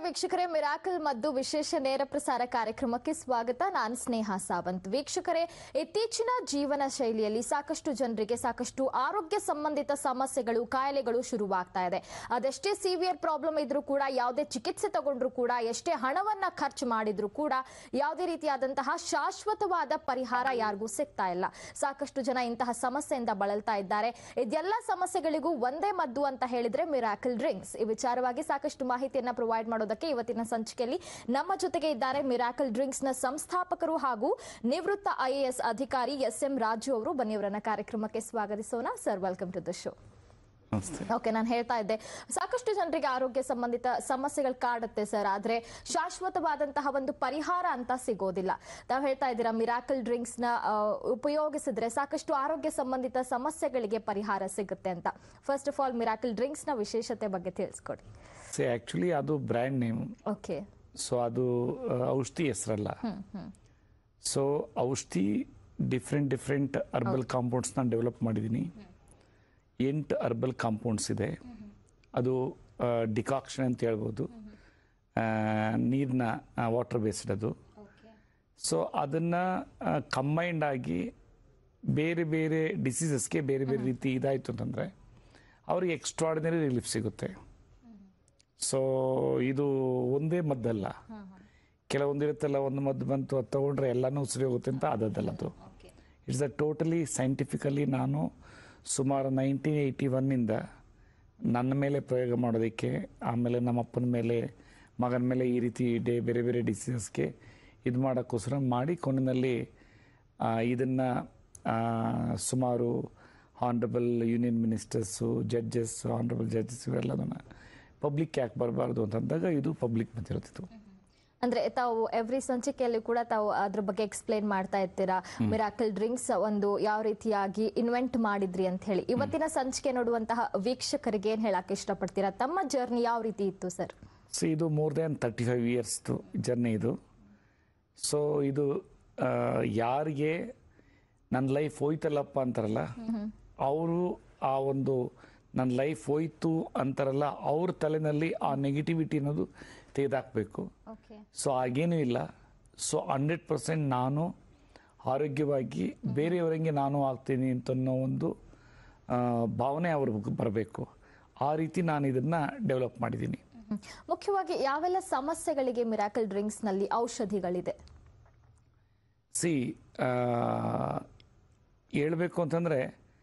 ವೀಕ್ಷಕರೇ ಮಿರಾಕಲ್ ಮದ್ದು ವಿಶೇಷ ನೇರ ಪ್ರಸಾರ ಕಾರ್ಯಕ್ರಮಕ್ಕೆ ಸ್ವಾಗತ ನಾನು ಸ್ನೇಹ ಸಾವಂತ್ ವೀಕ್ಷಕರೇ ಇತ್ತೀಚಿನ ಜೀವನ ಶೈಲಿಯಲ್ಲಿ ಸಾಕಷ್ಟು ಜನರಿಗೆ ಸಾಕಷ್ಟು ಆರೋಗ್ಯ ಸಂಬಂಧಿತ ಸಮಸ್ಯೆಗಳು ಕಾಯಿಲೆಗಳು ಶುರುವಾಗ್ತಾ ಇದೆ ಅದೆಷ್ಟೇ ಸಿವಿಯರ್ ಪ್ರಾಬ್ಲಮ್ ಇದ್ರೂ ಕೂಡ ಯಾವುದೇ ಚಿಕಿತ್ಸೆ ತಗೊಂಡ್ರು ಕೂಡ ಎಷ್ಟೇ ಹಣವನ್ನ ಖರ್ಚು ಮಾಡಿದ್ರು ಕೂಡ ಯಾವುದೇ ರೀತಿಯಾದಂತಹ ಶಾಶ್ವತವಾದ ಪರಿಹಾರ ಯಾರಿಗೂ ಸಿಗ್ತಾ ಇಲ್ಲ ಸಾಕಷ್ಟು ಜನ ಇಂತಹ ಸಮಸ್ಯೆಯಿಂದ ಬಳಲ್ತಾ ಇದ್ದಾರೆ ಇದೆಲ್ಲ ಸಮಸ್ಯೆಗಳಿಗೂ ಒಂದೇ ಮದ್ದು ಅಂತ ಹೇಳಿದ್ರೆ ಮಿರಾಕಲ್ ಡ್ರಿಂಕ್ಸ್ ಈ ವಿಚಾರವಾಗಿ ಸಾಕಷ್ಟು ಮಾಹಿತಿಯನ್ನ ಪ್ರೊವೈಡ್ ಮಾಡೋದಕ್ಕೆ ಇವತ್ತಿನ ಸಂಚಿಕೆಯಲ್ಲಿ ನಮ್ಮ ಜೊತೆಗೆ ಇದ್ದಾರೆ ಮಿರಾಕಲ್ ಡ್ರಿಂಕ್ಸ್ ನ ಸಂಸ್ಥಾಪಕರು ಹಾಗೂ ನಿವೃತ್ತ ಐಎಎಸ್ ಅಧಿಕಾರಿ ಎಸ್ ಎಂ ರಾಜು ಅವರು ಬನ್ನಿ ಅವರನ್ನ ಕಾರ್ಯಕ್ರಮಕ್ಕೆ ಸ್ವಾಗತಿಸೋಣ sir welcome to the show ನಮಸ್ತೆ ಓಕೆ ನಾನು ಹೇಳ್ತಾ ಇದ್ದೆ ಸಾಕಷ್ಟು ಜನರಿಗೆ ಆರೋಗ್ಯ ಸಂಬಂಧಿತ ಸಮಸ್ಯೆಗಳು ಕಾಡುತ್ತೆ ಸರ್ ಆದ್ರೆ ಶಾಶ್ವತವಾದಂತಹ ಒಂದು ಪರಿಹಾರ ಅಂತ ಸಿಗೋದಿಲ್ಲ ತಾವು ಹೇಳ್ತಾ ಇದ್ದೀರಾ ಮಿರಾಕಲ್ ಡ್ರಿಂಕ್ಸ್ ನ ಆ, ಉಪಯೋಗಿಸಿದ್ರೆ ಸಾಕಷ್ಟು ಆರೋಗ್ಯ ಸಂಬಂಧಿತ ಸಮಸ್ಯೆಗಳಿಗೆ ಪರಿಹಾರ ಸಿಗುತ್ತೆ ಅಂತ first of all miracle drinks ನ ವಿಶೇಷತೆ ಬಗ್ಗೆ ತಿಳಿಸ್ಕೊಡಿ ಸೊ ಆ್ಯಕ್ಚುಲಿ ಅದು ಬ್ರ್ಯಾಂಡ್ ನೇಮ್ ಓಕೆ ಸೊ ಅದು ಆ, ಔಷಧಿ ಹೆಸರಲ್ಲ ಸೊ ಔಷಧಿ ಡಿಫ್ರೆಂಟ್ ಡಿಫ್ರೆಂಟ್ ಅರ್ಬಲ್ ಕಾಂಪೌಂಡ್ಸ್ನ ಡೆವಲಪ್ ಮಾಡಿದ್ದೀನಿ ಎಂಟು ಅರ್ಬಲ್ ಕಾಂಪೌಂಡ್ಸ್ ಇದೆ ಅದು ಡಿಕಾಕ್ಷನ್ ಅಂತ ಹೇಳ್ಬೋದು ನೀರಿನ ವಾಟರ್ ಬೇಸ್ಡ್ ಅದು ಸೊ ಅದನ್ನು ಕಂಬೈಂಡ್ ಆಗಿ ಬೇರೆ ಬೇರೆ ಡಿಸೀಸಸ್ಗೆ ಬೇರೆ ಬೇರೆ ರೀತಿ ಇದಾಯಿತು ಅಂತಂದರೆ ಅವ್ರಿಗೆ ಎಕ್ಸ್ಟ್ರಾರ್ಡಿನರಿ ರಿಲೀಫ್ ಸಿಗುತ್ತೆ ಸೊ ಇದು ಒಂದೇ ಮದ್ದಲ್ಲ ಕೆಲವೊಂದಿರುತ್ತಲ್ಲ ಒಂದು ಮದ್ದು ಬಂತು ಅದು ತಗೊಂಡ್ರೆ ಎಲ್ಲನೂ ಸರಿ ಹೋಗುತ್ತೆ ಅಂತ ಅದಲ್ಲ ಅದು ಇಟ್ಸ್ ಅ ಟೋಟಲಿ ಸೈಂಟಿಫಿಕಲಿ ನಾನು ಸುಮಾರು ನೈನ್ಟೀನ್ ಏಯ್ಟಿ ಒನ್ನಿಂದ ನನ್ನ ಮೇಲೆ ಪ್ರಯೋಗ ಮಾಡೋದಕ್ಕೆ ಆಮೇಲೆ ನಮ್ಮ ಅಪ್ಪನ ಮೇಲೆ ಮಗನ ಮೇಲೆ ಈ ರೀತಿ ಡೇ ಬೇರೆ ಬೇರೆ ಡಿಸೀಸಸ್ಗೆ ಇದು ಮಾಡೋಕ್ಕೋಸ್ಕರ ಮಾಡಿ ಕೊನೆಯಲ್ಲಿ ಇದನ್ನು ಸುಮಾರು honourable union ministers judges honourable judges ಇವೆಲ್ಲದನ್ನು ಪಬ್ಲಿಕ್ ಯಾಕೆ ಬರಬಾರ್ದು ಅಂತಂದಾಗ ಇದು ಪಬ್ಲಿಕ್ ಬಂದಿರುತ್ತಿತ್ತು ಅಂದ್ರೆ ತಾವು ಎವ್ರಿ ಸಂಚಿಕೆಯಲ್ಲಿ ಕೂಡ ತಾವು ಅದ್ರ ಬಗ್ಗೆ ಎಕ್ಸ್ಪ್ಲೇನ್ ಮಾಡ್ತಾ ಇರ್ತೀರಾ ಮಿರಾಕಲ್ ಡ್ರಿಂಕ್ಸ್ ಒಂದು ಯಾವ ರೀತಿಯಾಗಿ ಇನ್ವೆಂಟ್ ಮಾಡಿದ್ರಿ ಅಂತ ಹೇಳಿ ಇವತ್ತಿನ ಸಂಚಿಕೆ ನೋಡುವಂತಹ ವೀಕ್ಷಕರಿಗೆ ಏನ್ ಹೇಳಕ್ ಇಷ್ಟಪಡ್ತೀರಾ ತಮ್ಮ ಜರ್ನಿ ಯಾವ ರೀತಿ ಇತ್ತು ಸರ್ ಸೊ ಇದು ಮೋರ್ ದ್ಯಾನ್ ತರ್ಟಿ ಫೈವ್ ಇಯರ್ಸ್ದು ಜರ್ನಿ ಇದು ಸೊ ಇದು ಆ, ಯಾರಿಗೆ ನನ್ನ ಲೈಫ್ ಹೋಯ್ತಲ್ಲಪ್ಪ ಅಂತಾರಲ್ಲ ಅವರು ಆ ಒಂದು ನನ್ನ ಲೈಫ್ ಹೋಯ್ತು ಅಂತಾರಲ್ಲ ಅವ್ರ ತಲೆನಲ್ಲಿ ಆ ನೆಗೆಟಿವಿಟಿ ಅನ್ನೋದು ತೆಗೆದಾಕಬೇಕು ಓಕೆ ಸೊ ಹಾಗೇನೂ ಇಲ್ಲ ಸೊ ಹಂಡ್ರೆಡ್ ಪರ್ಸೆಂಟ್ ನಾನು ಆರೋಗ್ಯವಾಗಿ ಬೇರೆಯವರಂಗೆ ನಾನು ಆಗ್ತೀನಿ ಅಂತನ್ನೋ ಒಂದು ಆ, ಭಾವನೆ ಅವ್ರಿಗೆ ಬರಬೇಕು ಆ ರೀತಿ ನಾನು ಇದನ್ನು ಡೆವಲಪ್ ಮಾಡಿದ್ದೀನಿ ಮುಖ್ಯವಾಗಿ ಯಾವೆಲ್ಲ ಸಮಸ್ಯೆಗಳಿಗೆ ಮಿರಾಕಲ್ ಡ್ರಿಂಕ್ಸ್ ನಲ್ಲಿ ಔಷಧಿಗಳಿದೆ ಸಿ ಹೇಳಬೇಕು ಅಂತಂದರೆ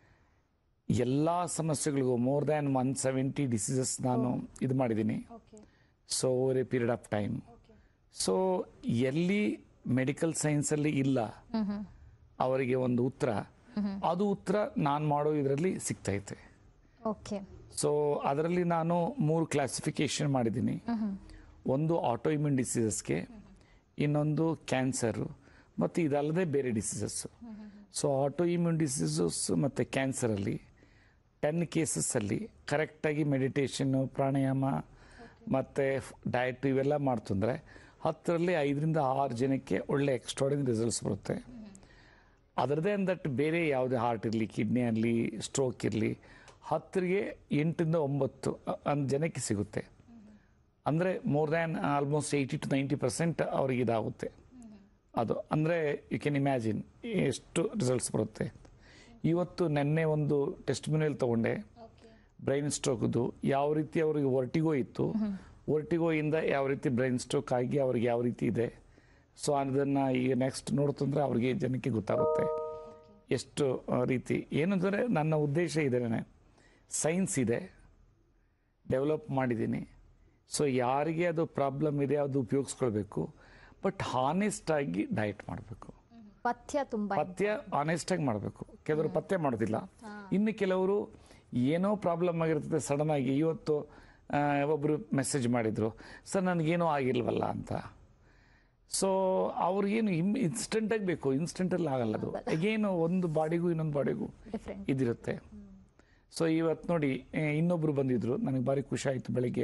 ಎಲ್ಲ ಸಮಸ್ಯೆಗಳಿಗೂ more than one seventy diseases ನಾನು ಇದು ಮಾಡಿದ್ದೀನಿ so over a period of time so ಎಲ್ಲಿ ಮೆಡಿಕಲ್ ಸೈನ್ಸಲ್ಲಿ ಇಲ್ಲ ಅವರಿಗೆ ಒಂದು ಉತ್ತರ ಅದು ಉತ್ತರ ನಾನು ಮಾಡೋ ಇದರಲ್ಲಿ ಸಿಗ್ತೈತೆ ಓಕೆ ಸೊ ಅದರಲ್ಲಿ ನಾನು ಮೂರು ಕ್ಲಾಸಿಫಿಕೇಶನ್ ಮಾಡಿದ್ದೀನಿ ಒಂದು ಆಟೋ ಇಮ್ಯೂನ್ ಡಿಸೀಸಸ್ಗೆ ಇನ್ನೊಂದು ಕ್ಯಾನ್ಸರು ಮತ್ತು ಇದಲ್ಲದೆ ಬೇರೆ diseases so autoimmune diseases ಮತ್ತು ಕ್ಯಾನ್ಸರಲ್ಲಿ ಟೆನ್ ಕೇಸಸ್ಸಲ್ಲಿ ಕರೆಕ್ಟಾಗಿ ಮೆಡಿಟೇಷನ್ನು ಪ್ರಾಣಾಯಾಮ ಮತ್ತು ಡಯಟ್ ಇವೆಲ್ಲ ಮಾಡ್ತಂದ್ರೆ ಹತ್ತರಲ್ಲಿ ಐದರಿಂದ ಆರು ಜನಕ್ಕೆ ಒಳ್ಳೆ ಎಕ್ಸ್ಟ್ರಾಡಿನರಿ ರಿಸಲ್ಟ್ಸ್ ಬರುತ್ತೆ ಅದರದೇ ಅಂದಟ್ಟು ಬೇರೆ ಯಾವುದೇ ಹಾರ್ಟ್ ಇರಲಿ ಕಿಡ್ನಿ ಇರಲಿ ಸ್ಟ್ರೋಕ್ ಇರಲಿ ಹತ್ತರಿಗೆ ಎಂಟರಿಂದ ಒಂಬತ್ತು ಅ- ಅಂದ್ ಜನಕ್ಕೆ ಸಿಗುತ್ತೆ ಅಂದರೆ more than almost eighty to ninety percent ಅವ್ರಿಗೆ ಇದಾಗುತ್ತೆ ಅದು ಅಂದರೆ ಯು ಕ್ಯಾನ್ ಇಮ್ಯಾಜಿನ್ ಎಷ್ಟು ರಿಸಲ್ಟ್ಸ್ ಬರುತ್ತೆ ಇವತ್ತು ನೆನ್ನೆ ಒಂದು ಟೆಸ್ಟ್ ಮಿನಲ್ಲಿ ತೊಗೊಂಡೆ ಬ್ರೈನ್ ಸ್ಟ್ರೋಕ್ದು ಯಾವ ರೀತಿ ಅವ್ರಿಗೆ ವರ್ಟಿಗೋ ಇತ್ತು ವರ್ಟಿಗೋಯಿಂದ ಯಾವ ರೀತಿ ಬ್ರೈನ್ ಸ್ಟ್ರೋಕ್ ಆಗಿ ಅವ್ರಿಗೆ ಯಾವ ರೀತಿ ಇದೆ ಸೊ ಅದನ್ನು ಈಗ ನೆಕ್ಸ್ಟ್ ನೋಡ್ತಂದ್ರೆ ಅವ್ರಿಗೆ ಜನಕ್ಕೆ ಗೊತ್ತಾಗುತ್ತೆ ಎಷ್ಟು ಆ, ರೀತಿ ಏನಂದರೆ ನನ್ನ ಉದ್ದೇಶ ಇದೇನೆ ಸೈನ್ಸ್ ಇದೆ ಡೆವಲಪ್ ಮಾಡಿದ್ದೀನಿ ಸೊ ಯಾರಿಗೆ ಅದು ಪ್ರಾಬ್ಲಮ್ ಇದೆ ಅದು ಉಪಯೋಗಿಸ್ಕೊಳ್ಬೇಕು ಬಟ್ ಹಾನೆಸ್ಟ್ ಆಗಿ ಡಯಟ್ ಮಾಡಬೇಕು ಪಥ್ಯ ತುಂಬಾ ಪಥ್ಯ ಆನೆಸ್ಟ್ ಆಗಿ ಮಾಡಬೇಕು ಕೆಲವರು ಪಥ್ಯ ಮಾಡೋದಿಲ್ಲ ಇನ್ನು ಕೆಲವರು ಏನೋ ಪ್ರಾಬ್ಲಮ್ ಆಗಿರ್ತದೆ ಸಡನ್ ಆಗಿ ಇವತ್ತು ಆ, ಒಬ್ರು ಮೆಸೇಜ್ ಮಾಡಿದ್ರು ಸರ್ ನನಗೇನೋ ಆಗಿಲ್ವಲ್ಲ ಅಂತ ಸೊ ಅವ್ರಿಗೇನು ಇಮ್ ಇನ್ಸ್ಟೆಂಟಾಗಿ ಬೇಕು ಇನ್ಸ್ಟೆಂಟಲ್ಲಿ ಆಗಲ್ಲ ಅದು ಏನು ಒಂದು ಬಾಡಿಗೂ ಇನ್ನೊಂದು ಬಾಡಿಗೂ ಡಿಫ್ರೆಂಟ್ ಇದಿರುತ್ತೆ ಸೊ ಇವತ್ತು ನೋಡಿ ಏ, ಇನ್ನೊಬ್ರು ಬಂದಿದ್ರು ನನಗೆ ಭಾರಿ ಖುಷಿ ಆಯಿತು ಬೆಳಿಗ್ಗೆ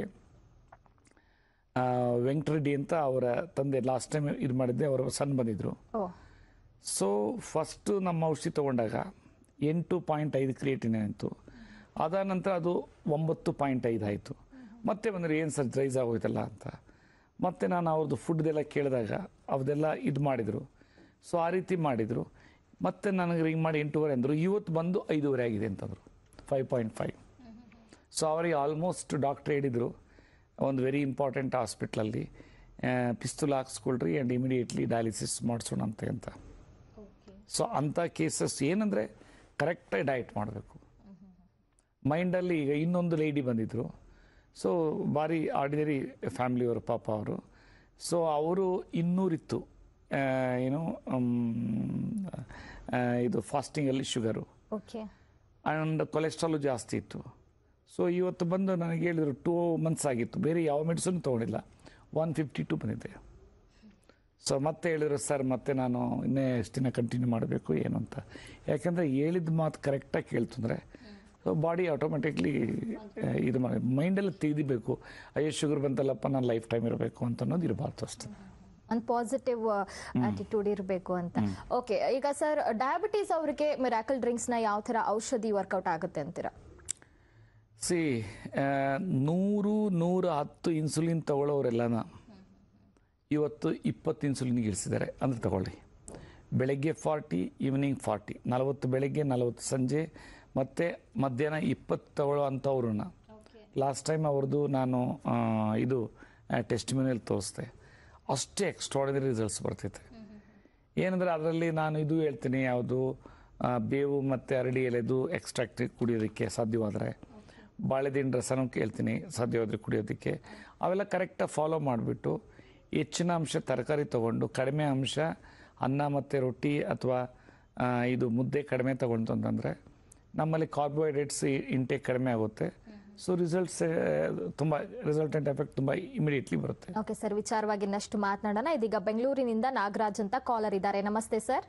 ಆ, ವೆಂಕಟರೆಡ್ಡಿ ಅಂತ ಅವರ ತಂದೆ ಲಾಸ್ಟ್ ಟೈಮ್ ಇದು ಮಾಡಿದ್ದೆ ಅವರ ಸನ್ ಬಂದಿದ್ರು ಓ ಸೊ ಫಸ್ಟು ನಮ್ಮ ಔಷಧಿ ತಗೊಂಡಾಗ ಎಂಟು ಪಾಯಿಂಟ್ ಐದು ಕ್ರಿಯೇಟಿನ್ ಆಯಿತು ಅದಾದ ನಂತರ ಅದು ಒಂಬತ್ತು ಪಾಯಿಂಟ್ ಐದು ಆಯಿತು ಮತ್ತೆ ಬಂದರೆ ಏನು ಸರ್ ರೈಸ್ ಆಗೋಯ್ತಲ್ಲ ಅಂತ ಮತ್ತು ನಾನು ಅವ್ರದ್ದು ಫುಡ್ದೆಲ್ಲ ಕೇಳಿದಾಗ ಅವ್ರದ್ದೆಲ್ಲ ಇದು ಮಾಡಿದರು ಸೊ ಆ ರೀತಿ ಮಾಡಿದರು ಮತ್ತೆ ನನಗೆ ರಿಂಗ್ ಮಾಡಿ ಎಂಟೂವರೆ ಅಂದರು ಇವತ್ತು ಬಂದು ಐದೂವರೆ ಆಗಿದೆ ಅಂತಂದರು ಫೈವ್ ಪಾಯಿಂಟ್ ಫೈವ್ ಸೊ ಅವರಿಗೆ ಆಲ್ಮೋಸ್ಟ್ ಡಾಕ್ಟ್ರ್ ಹೇಳಿದರು ಒಂದು ವೆರಿ ಇಂಪಾರ್ಟೆಂಟ್ ಹಾಸ್ಪಿಟ್ಲಲ್ಲಿ ಪಿಸ್ತೂಲ್ ಹಾಕ್ಸ್ಕೊಳ್ರಿ ಆ್ಯಂಡ್ ಇಮಿಡಿಯೇಟ್ಲಿ ಡಯಾಲಿಸಿಸ್ ಮಾಡಿಸೋಣ ಅಂತ ಅಂತ ಸೊ ಅಂಥ ಕೇಸಸ್ ಏನಂದರೆ ಕರೆಕ್ಟಾಗಿ ಡಯಟ್ ಮಾಡಬೇಕು ಮೈಂಡಲ್ಲಿ ಈಗ ಇನ್ನೊಂದು ಲೇಡಿ ಬಂದಿದ್ದರು ಸೊ ಭಾರಿ ಆರ್ಡಿನರಿ ಫ್ಯಾಮ್ಲಿಯವರು ಪಾಪ ಅವರು ಸೊ ಅವರು ಇನ್ನೂರಿತ್ತು ಆ, ಏನು ಮ್, ಆ, ಇದು ಫಾಸ್ಟಿಂಗಲ್ಲಿ ಶುಗರು ಓಕೆ ಆ್ಯಂಡ್ ಕೊಲೆಸ್ಟ್ರಾಲು ಜಾಸ್ತಿ ಇತ್ತು ಸೊ ಇವತ್ತು ಬಂದು ನನಗೆ ಹೇಳಿದರು ಟೂ ಮಂತ್ಸ್ ಆಗಿತ್ತು ಬೇರೆ ಯಾವ ಮೆಡಿಸಿನ್ ತೊಗೊಂಡಿಲ್ಲ ಒನ್ ಫಿಫ್ಟಿ ಟು ಬಂದಿದೆ ಸೊ ಮತ್ತೆ ಹೇಳಿದ್ರು ಸರ್ ಮತ್ತೆ ನಾನು ಇನ್ನೇ ಎಷ್ಟು ದಿನ ಕಂಟಿನ್ಯೂ ಮಾಡಬೇಕು ಏನು ಅಂತ ಯಾಕಂದರೆ ಹೇಳಿದ ಮಾತು ಕರೆಕ್ಟಾಗಿ ಕೇಳ್ತಂದ್ರೆ ಸೊ ಬಾಡಿ ಆಟೋಮೆಟಿಕ್ಲಿ ಇದು ಮಾಡಿ ಮೈಂಡಲ್ಲಿ ತೆಗೆದಿಬೇಕು ಅಯ್ಯೋ ಶುಗರ್ ಬಂತಲ್ಲಪ್ಪ ನಾನು ಲೈಫ್ ಟೈಮ್ ಇರಬೇಕು ಅಂತ ಅನ್ನೋದು ಇರಬಾರ್ದು ಅಷ್ಟೇ ಒಂದು ಪಾಸಿಟಿವ್ ಆಟಿಟ್ಯೂಡ್ ಇರಬೇಕು ಅಂತ ಓಕೆ ಈಗ ಸರ್ ಡಯಾಬಿಟೀಸ್ ಅವರಿಗೆ ಮಿರಾಕಲ್ ಡ್ರಿಂಕ್ಸ್ ನ ಯಾವ ತರ ಔಷಧಿ ವರ್ಕೌಟ್ ಆಗುತ್ತೆ ಅಂತೀರಾ ಸಿ ನೂರು ನೂರ ಹತ್ತು ಇನ್ಸುಲಿನ್ ತಗೊಳ್ಳೋರೆಲ್ಲನ ಇವತ್ತು ಇಪ್ಪತ್ತು ಇನ್ಸುಲಿನ್ಗೆ ಇಳಿಸಿದ್ದಾರೆ ಅಂದ್ರೆ ತಗೊಳ್ಳಿ ಬೆಳಗ್ಗೆ ಫಾರ್ಟಿ ಈವ್ನಿಂಗ್ ಫಾರ್ಟಿ ನಲವತ್ತು ಬೆಳಗ್ಗೆ ನಲವತ್ತು ಸಂಜೆ ಮತ್ತು ಮಧ್ಯಾಹ್ನ ಇಪ್ಪತ್ತು ತಗೊಳ್ಳೋ ಅಂಥವ್ರನ್ನ ಲಾಸ್ಟ್ ಟೈಮ್ ಅವ್ರದ್ದು ನಾನು ಆ, ಇದು ಟೆಸ್ಟ್ ಮ್ಯೂನಲ್ಲಿ ತೋರಿಸ್ದೆ ಅಷ್ಟೇ ಎಕ್ಸ್ಟ್ರಾಡಿನರಿ ರಿಸಲ್ಟ್ಸ್ ಬರ್ತೈತೆ ಏನಂದರೆ ಅದರಲ್ಲಿ ನಾನು ಇದು ಹೇಳ್ತೀನಿ ಯಾವುದು ಆ, ಬೇವು ಮತ್ತು ಅರಳಿ ಎಲೆದು ಎಕ್ಸ್ಟ್ರಾಕ್ಟ್ ಕುಡಿಯೋದಕ್ಕೆ ಸಾಧ್ಯವಾದರೆ ಬಾಳೆದಿನ ರಸನೂ ಕೇಳ್ತೀನಿ ಸಾಧ್ಯವಾದರೆ ಕುಡಿಯೋದಕ್ಕೆ ಅವೆಲ್ಲ ಕರೆಕ್ಟಾಗಿ ಫಾಲೋ ಮಾಡಿಬಿಟ್ಟು ಹೆಚ್ಚಿನ ಅಂಶ ತರಕಾರಿ ತೊಗೊಂಡು ಕಡಿಮೆ ಅಂಶ ಅನ್ನ ಮತ್ತು ರೊಟ್ಟಿ ಅಥವಾ ಆ, ಇದು ಮುದ್ದೆ ಕಡಿಮೆ ತಗೊಂಡು ಅಂತಂದರೆ ನಮ್ಮಲ್ಲಿ ಕಾರ್ಬೋಹೈಡ್ರೇಟ್ಸ್ ಇಂಟೇಕ್ ಕಡಿಮೆ ಆಗುತ್ತೆ ಸೊ ರಿಸಲ್ಟ್ಸ್ ತುಂಬ ರಿಸಲ್ಟೆಂಟ್ ಎಫೆಕ್ಟ್ ತುಂಬ ಇಮಿಡಿಯೇಟ್ಲಿ ಬರುತ್ತೆ ಓಕೆ ಸರ್ ವಿಚಾರವಾಗಿ ಇನ್ನಷ್ಟು ಮಾತನಾಡೋಣ ಇದೀಗ ಬೆಂಗಳೂರಿನಿಂದ ನಾಗರಾಜ್ ಅಂತ ಕಾಲರ್ ಇದ್ದಾರೆ ನಮಸ್ತೆ ಸರ್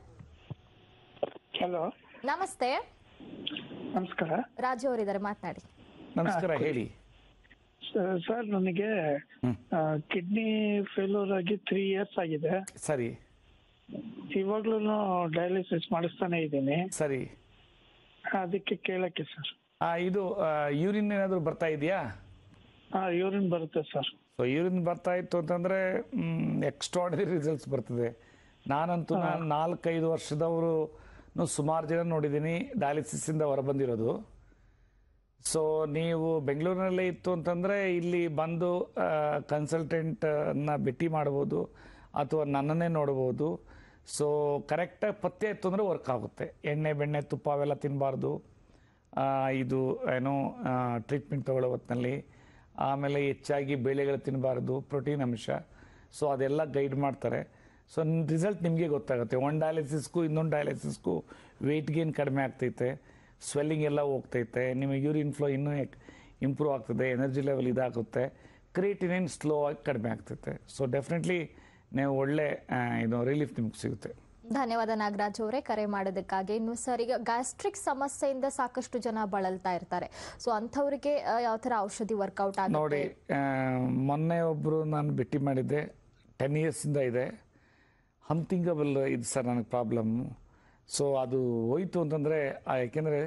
ಹಲೋ ನಮಸ್ತೆ ನಮಸ್ಕಾರ ರಾಜು ಅವರಿದ್ದಾರೆ ಮಾತನಾಡಿ ನಮಸ್ಕಾರ ಹೇಳಿ ಸ- ಸರ್ ನನಗೆ ಕಿಡ್ನಿ ಫೇಲ್ಯೂರ್ ಆಗಿ ತ್ರೀ ಇಯರ್ಸ್ ಆಗಿದೆ ಸರಿ ಇವಾಗ್ಲೂ ಡಯಾಲಿಸಿಸ್ ಮಾಡಿಸ್ತಾನೆ ಇದ್ದೀನಿ ಸರಿ ಅದಕ್ಕೆ ಕೇಳಕ್ಕೆ ಸರ್ ಆ, ಇದು ಯೂರಿನ್ ಏನಾದರೂ ಬರ್ತಾ ಇದೆಯಾ ಹಾ ಯೂರಿನ್ ಬರುತ್ತೆ ಸರ್ ಸೊ ಯೂರಿನ್ ಬರ್ತಾ ಇತ್ತು ಅಂತಂದರೆ ಎಕ್ಸ್ಟ್ರಾಡಿನರಿ ರಿಸಲ್ಟ್ಸ್ ಬರ್ತದೆ ನಾನಂತೂ ನಾನು ನಾಲ್ಕೈದು ವರ್ಷದವರು ಸುಮಾರು ಜನ ನೋಡಿದ್ದೀನಿ ಡಯಾಲಿಸಿಸಿಂದ ಹೊರಬಂದಿರೋದು ಸೊ ನೀವು ಬೆಂಗಳೂರಿನಲ್ಲೇ ಇತ್ತು ಅಂತಂದರೆ ಇಲ್ಲಿ ಬಂದು ಕನ್ಸಲ್ಟೆಂಟನ್ನ ಭೇಟಿ ಮಾಡ್ಬೋದು ಅಥವಾ ನನ್ನನ್ನೇ ನೋಡ್ಬೋದು ಸೊ ಕರೆಕ್ಟಾಗಿ ಪತ್ತೆ ಇತ್ತು ಅಂದರೆ ವರ್ಕ್ ಆಗುತ್ತೆ ಎಣ್ಣೆ ಬೆಣ್ಣೆ ತುಪ್ಪ ಅವೆಲ್ಲ ತಿನ್ನಬಾರ್ದು ಇದು ಏನೋ ಟ್ರೀಟ್ಮೆಂಟ್ ತಗೊಳ್ಳೋ ಹೊತ್ತಿನಲ್ಲಿ ಆಮೇಲೆ ಹೆಚ್ಚಾಗಿ ಬೇಳೆಗಳು ತಿನ್ನಬಾರ್ದು ಪ್ರೋಟೀನ್ ಅಂಶ ಸೊ ಅದೆಲ್ಲ ಗೈಡ್ ಮಾಡ್ತಾರೆ ಸೊ ರಿಸಲ್ಟ್ ನಿಮಗೆ ಗೊತ್ತಾಗುತ್ತೆ ಒಂದು ಡಯಾಲಿಸಿಸ್ಗೂ ಇನ್ನೊಂದು ಡಯಾಲಿಸಿಸ್ಗೂ ವೆಯ್ಟ್ ಗೇನ್ ಕಡಿಮೆ ಆಗ್ತೈತೆ ಸ್ವೆಲ್ಲಿಂಗ್ ಎಲ್ಲ ಹೋಗ್ತೈತೆ ನಿಮಗೆ ಯೂರಿನ್ ಫ್ಲೋ ಇನ್ನೂ ಇಂಪ್ರೂವ್ ಆಗ್ತದೆ ಎನರ್ಜಿ ಲೆವೆಲ್ ಇದಾಗುತ್ತೆ ಕ್ರಿಯೇಟಿನೇನ್ ಸ್ಲೋ ಆಗಿ ಕಡಿಮೆ ಆಗ್ತೈತೆ ಸೊ ಡೆಫಿನೆಟ್ಲಿ ನೀವು ಒಳ್ಳೆ ಆ, ಇದು ರಿಲೀಫ್ ನಿಮ್ಗೆ ಸಿಗುತ್ತೆ ಧನ್ಯವಾದ ನಾಗರಾಜ್ ಅವರೇ ಕರೆ ಮಾಡೋದಕ್ಕಾಗಿ ಇನ್ನು ಸರ್ ಈಗ ಗ್ಯಾಸ್ಟ್ರಿಕ್ ಸಮಸ್ಯೆಯಿಂದ ಸಾಕಷ್ಟು ಜನ ಬಳಲ್ತಾ ಇರ್ತಾರೆ ಸೊ ಅಂಥವ್ರಿಗೆ ಆ, ಯಾವ ತರ ಔಷಧಿ ವರ್ಕೌಟ್ ನೋಡಿ ಆಗುತ್ತೆ ಆ, ಮೊನ್ನೆ ಒಬ್ಬರು ನಾನು ಭೇಟಿ ಮಾಡಿದ್ದೆ ಟೆನ್ ಇಯರ್ಸಿಂದ ಇದೆ ಹಂತಿಂಗಬಲ್ ಇದು ಸರ್ ನನಗೆ ಪ್ರಾಬ್ಲಮ್ಮು ಸೊ ಅದು ಹೋಯ್ತು ಅಂತಂದರೆ ಯಾಕೆಂದರೆ